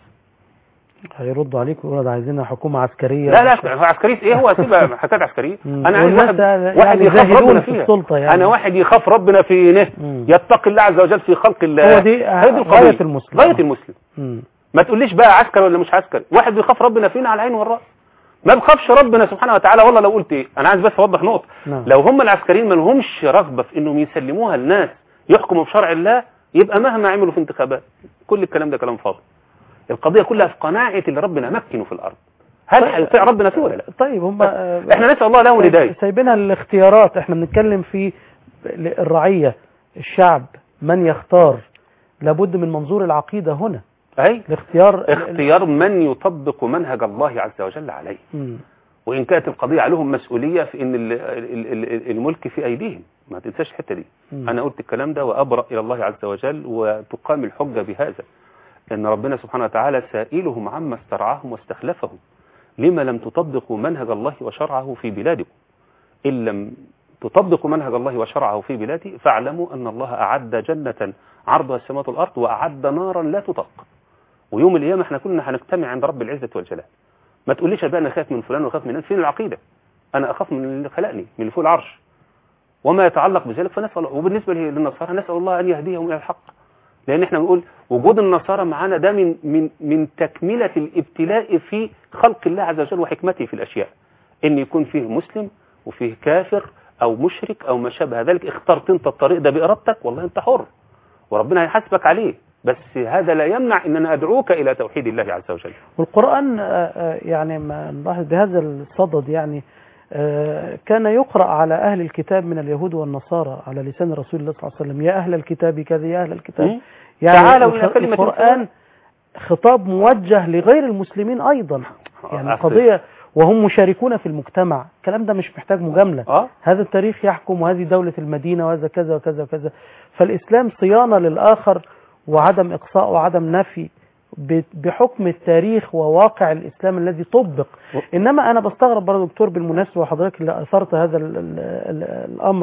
هيردوا عليك ويقولوا ده عايزينها حكومة عسكرية لا لا هو عسكريه ايه هو سيبها حكايه عسكريه مم. انا عايز والناس واحد يعني واحد يخاف زاهدون ربنا في فيها السلطة يعني. انا واحد يخاف ربنا في نه مم. يتقي الله عز وجل في خلق الله هو دي هي القضية. غاية المسلم. غايه المسلم مم. ما تقوليش بقى عسكري ولا مش عسكري واحد بيخاف ربنا فينا على العين والراس ما بيخافش ربنا سبحانه وتعالى والله لو قلت ايه انا عايز بس اوضح نقطه نعم. لو هم العسكريين ما لهمش رغبه في انهم يسلموها لناس يحكموا بشرع الله يبقى مهما عملوا في انتخابات كل الكلام ده كلام فاضي القضيه كلها في قناعه اللي ربنا مكنه في الارض هل هيطيع ربنا فيه ولا لا طيب هم احنا نسال الله لهم الهدايه سايبينها الاختيارات احنا بنتكلم في الرعية الشعب من يختار لابد من منظور العقيدة هنا اي الاختيار اختيار من يطبق منهج الله عز وجل عليه مم. وإن كانت القضية عليهم مسؤولية في إن ال- ال- ال- الملك في أيديهم ما تنساش الحتة دي مم. أنا قلت الكلام ده وأبرأ إلى الله عز وجل وتقام الحجة بهذا إن ربنا سبحانه وتعالى سائلهم عما استرعاهم واستخلفهم لما لم تطبقوا منهج الله وشرعه في بلادكم إن لم تطبقوا منهج الله وشرعه في بلادي فاعلموا أن الله أعد جنة عرضها السماوات والأرض وأعد نارا لا تطاق ويوم القيامة احنا كلنا هنجتمع عند رب العزة والجلال ما تقوليش بقى انا خايف من فلان وخاف من فين العقيدة انا اخاف من اللي خلقني من اللي فوق العرش وما يتعلق بذلك فنسأل وبالنسبة للنصارى نسأل الله ان يهديهم الى الحق لان احنا بنقول وجود النصارى معانا ده من من من تكملة الابتلاء في خلق الله عز وجل وحكمته في الاشياء ان يكون فيه مسلم وفيه كافر او مشرك او ما شابه ذلك اخترت انت الطريق ده بارادتك والله انت حر وربنا هيحاسبك عليه بس هذا لا يمنع ان انا ادعوك الى توحيد الله عز وجل والقرآن آه، آه، يعني ما نلاحظ بهذا الصدد يعني آه، كان يقرأ على أهل الكتاب من اليهود والنصارى على لسان رسول الله صلى الله عليه وسلم يا أهل الكتاب كذا يا أهل الكتاب مم. يعني تعالوا إلى الخ- كلمة القرآن خطاب موجه لغير المسلمين أيضا يعني أخي. قضية وهم مشاركون في المجتمع الكلام ده مش محتاج مجاملة اه هذا التاريخ يحكم وهذه دولة المدينة وهذا كذا وكذا وكذا فالإسلام صيانة للآخر وعدم إقصاء وعدم نفي ب- بحكم التاريخ وواقع الإسلام الذي طبق إنما أنا بستغرب برضه دكتور بالمناسبة وحضرتك اللي أثرت هذا ال ال ال الأمر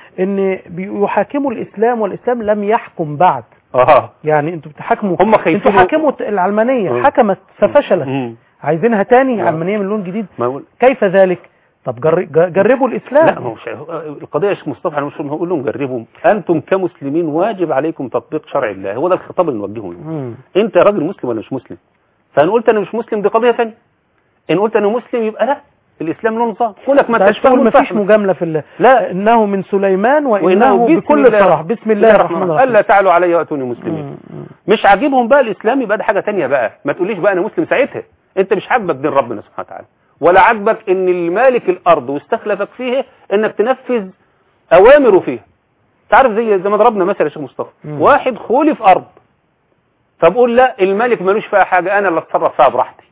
إن بيحاكموا الإسلام والإسلام لم يحكم بعد اه يعني انتوا بتحاكموا هم خايفين انتوا حاكموا العلمانية مم. حكمت ففشلت مم. عايزينها تاني آه. علمانية من لون جديد ما يقول كيف ذلك طب جر- ج- جربوا الإسلام لا ما هو مش القضيه يا شيخ مصطفى انا مش هقول لهم جربوا انتم كمسلمين واجب عليكم تطبيق شرع الله هو ده الخطاب اللي نوجهه لهم مم. انت راجل مسلم ولا مش مسلم فان قلت انا مش مسلم دي قضيه ثانيه ان قلت انا مسلم يبقى لا الاسلام له نظام كونك ما ما انتش فاهم ما فيش الفهم. مجاملة في الله لا إنه من سليمان وإنه وانه بسم بكل الله- صراحة بسم الله الرحمن الرحيم الا تعالوا علي واتوني مسلمين مم. مم. مش عاجبهم بقى الاسلام يبقى ده حاجه تانية بقى ما تقوليش بقى انا مسلم ساعتها انت مش عاجبك دين ربنا سبحانه وتعالى ولا عاجبك ان المالك الارض واستخلفك فيه انك تنفذ اوامره فيها تعرف زي زي ما ضربنا مثل يا شيخ مصطفى مم. واحد خولي في ارض فبقول لا الملك ملوش فيها حاجه انا اللي اتصرف فيها براحتي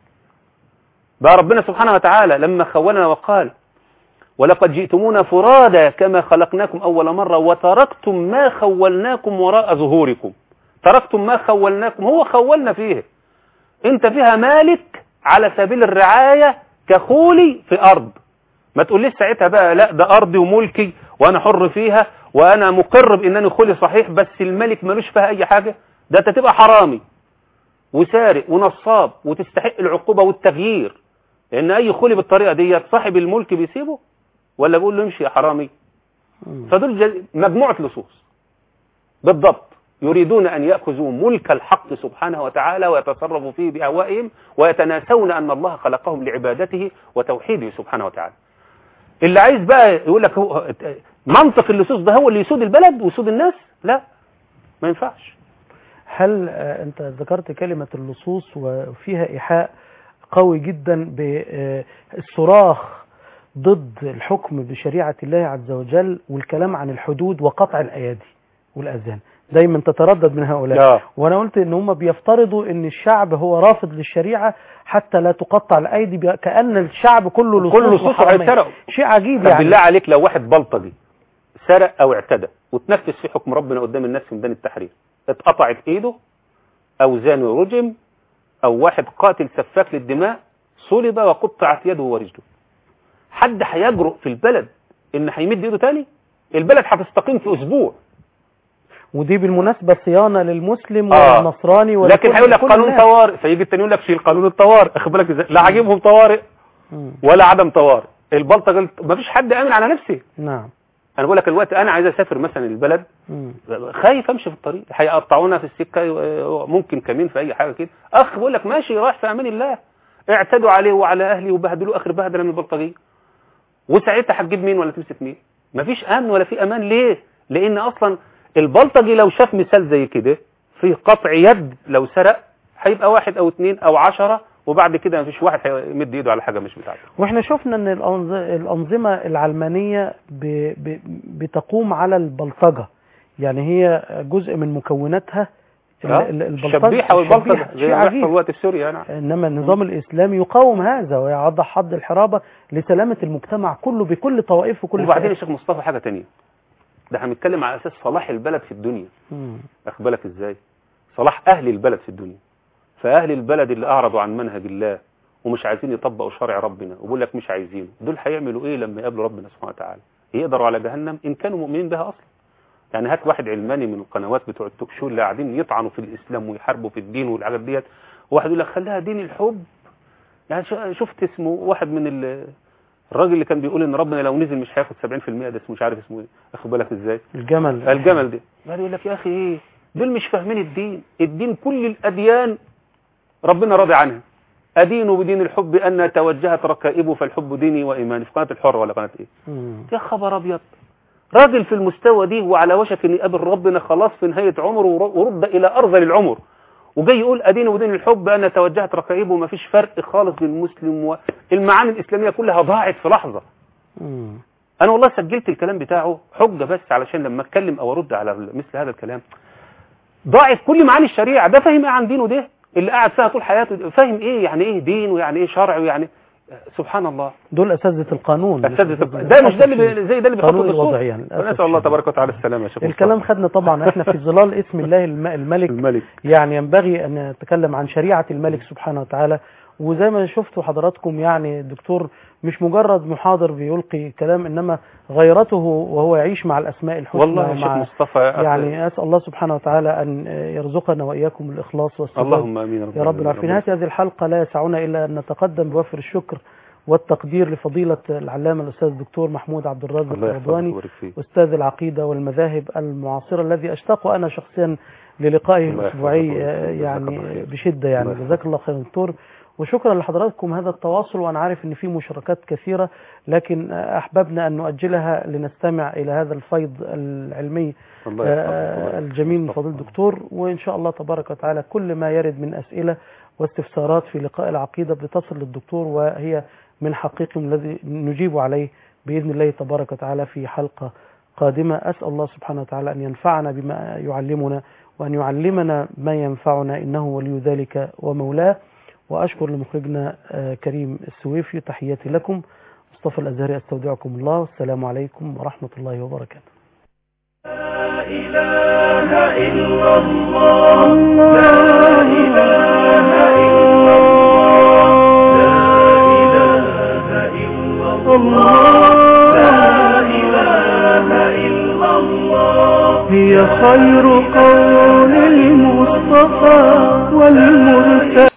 بقى ربنا سبحانه وتعالى لما خولنا وقال ولقد جئتمونا فرادا كما خلقناكم أول مرة وتركتم ما خولناكم وراء ظهوركم تركتم ما خولناكم هو خولنا فيه انت فيها مالك على سبيل الرعاية كخولي في أرض ما تقوليش ساعتها بقى لا ده أرضي وملكي وأنا حر فيها وأنا مقر بأنني خولي صحيح بس الملك ملوش فيها أي حاجة ده أنت تبقى حرامي وسارق ونصاب وتستحق العقوبة والتغيير لان اي خلي بالطريقه ديت صاحب الملك بيسيبه ولا بيقول له امشي يا حرامي مم. فدول جز- مجموعه لصوص بالضبط يريدون ان ياخذوا ملك الحق سبحانه وتعالى ويتصرفوا فيه باهوائهم ويتناسون ان الله خلقهم لعبادته وتوحيده سبحانه وتعالى اللي عايز بقى يقول لك هو منطق اللصوص ده هو اللي يسود البلد ويسود الناس لا ما ينفعش هل آه، انت ذكرت كلمة اللصوص وفيها إيحاء قوي جدا بالصراخ ضد الحكم بشريعة الله عز وجل والكلام عن الحدود وقطع الأيادي والأذان دايما تتردد من هؤلاء آه. وانا قلت ان هم بيفترضوا ان الشعب هو رافض للشريعة حتى لا تقطع الايدي بي- كأن الشعب كله لصوص كل لصوص وحرامية. هيتسرقوا شيء عجيب طب يعني بالله عليك لو واحد بلطجي سرق او اعتدى وتنفذ في حكم ربنا قدام الناس في ميدان التحرير اتقطعت ايده او زان ورجم او واحد قاتل سفاك للدماء صلب وقطعت يده ورجله حد هيجرؤ في البلد ان هيمد ايده تاني البلد هتستقيم في اسبوع ودي بالمناسبة صيانة للمسلم آه. والنصراني لكن ولكل- هيقول لك كل قانون الناس. طوارئ فيجي التاني يقول لك شيل قانون الطوارئ اخد بالك ازاي لا عاجبهم طوارئ مم. ولا عدم طوارئ البلطجه ما فيش حد امن على نفسه نعم انا بقول لك الوقت انا عايز اسافر مثلا البلد مم. خايف امشي في الطريق هيقطعونا في السكه آه، ممكن كمين في اي حاجه كده اخ بقول لك ماشي راح في امان الله اعتدوا عليه وعلى اهلي وبهدلوه اخر بهدله من البلطجيه وساعتها هتجيب مين ولا تمسك مين مفيش امن ولا في امان ليه لان اصلا البلطجي لو شاف مثال زي كده في قطع يد لو سرق هيبقى واحد او اتنين او عشرة وبعد كده مفيش واحد هيمد ايده على حاجه مش بتاعته واحنا شفنا ان الأنظ- الانظمه العلمانيه ب... ب... بتقوم على البلطجه يعني هي جزء من مكوناتها ال- آه، ال- البلطجه الشبيحه والبلطجه الشبيحة. زي شيء ما بيحصل عجيب دلوقتي في سوريا نعم انما النظام الاسلامي يقاوم هذا ويعض حد الحرابه لسلامه المجتمع كله بكل طوائفه وكل وبعدين يا فئاته. شيخ مصطفى حاجه تانية ده هنتكلم على اساس صلاح البلد في الدنيا مم. واخد بالك ازاي صلاح اهل البلد في الدنيا فاهل البلد اللي اعرضوا عن منهج الله ومش عايزين يطبقوا شرع ربنا وبيقول لك مش عايزينه دول هيعملوا ايه لما يقابلوا ربنا سبحانه وتعالى يقدروا على جهنم ان كانوا مؤمنين بها اصلا يعني هات واحد علماني من القنوات بتوع التوك شو اللي قاعدين يطعنوا في الاسلام ويحاربوا في الدين والحاجات ديت واحد يقول لك خليها دين الحب يعني شو- شفت اسمه واحد من ال- الراجل اللي كان بيقول ان ربنا لو نزل مش هياخد 70% ده اسمه مش عارف اسمه ايه واخد بالك ازاي الجمل الجمل ده قال يقول لك يا اخي ايه دول مش فاهمين الدين الدين كل الاديان ربنا راضي عنها ادين بدين الحب ان توجهت ركائبه فالحب ديني وايماني في قناه الحر ولا قناه ايه مم. يا خبر ابيض راجل في المستوى دي وعلى وشك ان يقابل ربنا خلاص في نهايه عمره ور- ورد الى ارذل العمر وجاي يقول ادين ودين الحب انا توجهت ركائبه وما فيش فرق خالص بين المسلم والمعاني الاسلاميه كلها ضاعت في لحظه مم. انا والله سجلت الكلام بتاعه حجه بس علشان لما اتكلم او ارد على مثل هذا الكلام ضاعت كل معاني الشريعه ده فاهم ايه عن دينه ده اللي قاعد فيها طول حياته فاهم ايه يعني ايه دين ويعني ايه شرع ويعني سبحان الله دول اساتذه القانون أساتذة ده مش ده اللي بي- زي ده اللي بيحط قانون الدستور الوضع يعني للأسف نسال الله الشديد. تبارك وتعالى السلامه يا شيخ الكلام مصطفى. خدنا طبعا احنا في ظلال اسم الله الم- الملك الملك يعني ينبغي أن نتكلم عن شريعة الملك سبحانه وتعالى وزي ما شفتوا حضراتكم يعني الدكتور مش مجرد محاضر بيلقي كلام إنما غيرته وهو يعيش مع الأسماء الحسنى والله يا شيخ ومع مصطفى يعني أسأل الله سبحانه وتعالى أن يرزقنا وإياكم الإخلاص والسداد اللهم امين يا رب العالمين في نهاية هذه الحلقة لا يسعنا إلا أن نتقدم بوفر الشكر والتقدير لفضيلة العلامة الأستاذ الدكتور محمود عبد الرازق الله يحفظك الرضواني ويبارك فيك أستاذ العقيدة والمذاهب المعاصرة الذي أشتاق أنا شخصيا للقائه الله يحفظك الأسبوعي ويبارك آه، فيك. جزاك يعني الله خير. بشدة يعني الله جزاك الله خير دكتور وشكرا لحضراتكم هذا التواصل وأنا عارف أن في مشاركات كثيرة لكن آه، أحببنا أن نؤجلها لنستمع إلى هذا الفيض العلمي الله يحفظك آه، ويبارك فيك. الجميل من مصطفى. فضيلة الدكتور وإن شاء الله تبارك وتعالى كل ما يرد من أسئلة واستفسارات في لقاء العقيدة بتصل للدكتور وهي من حقيقي الذي نجيب عليه بإذن الله تبارك وتعالى في حلقة قادمة أسأل الله سبحانه وتعالى أن ينفعنا بما يعلمنا وأن يعلمنا ما ينفعنا إنه ولي ذلك ومولاه وأشكر لمخرجنا آه، كريم السويفي تحياتي لكم مصطفى الأزهري أستودعكم الله والسلام عليكم ورحمة الله وبركاته هي خير قول المصطفى والمرسل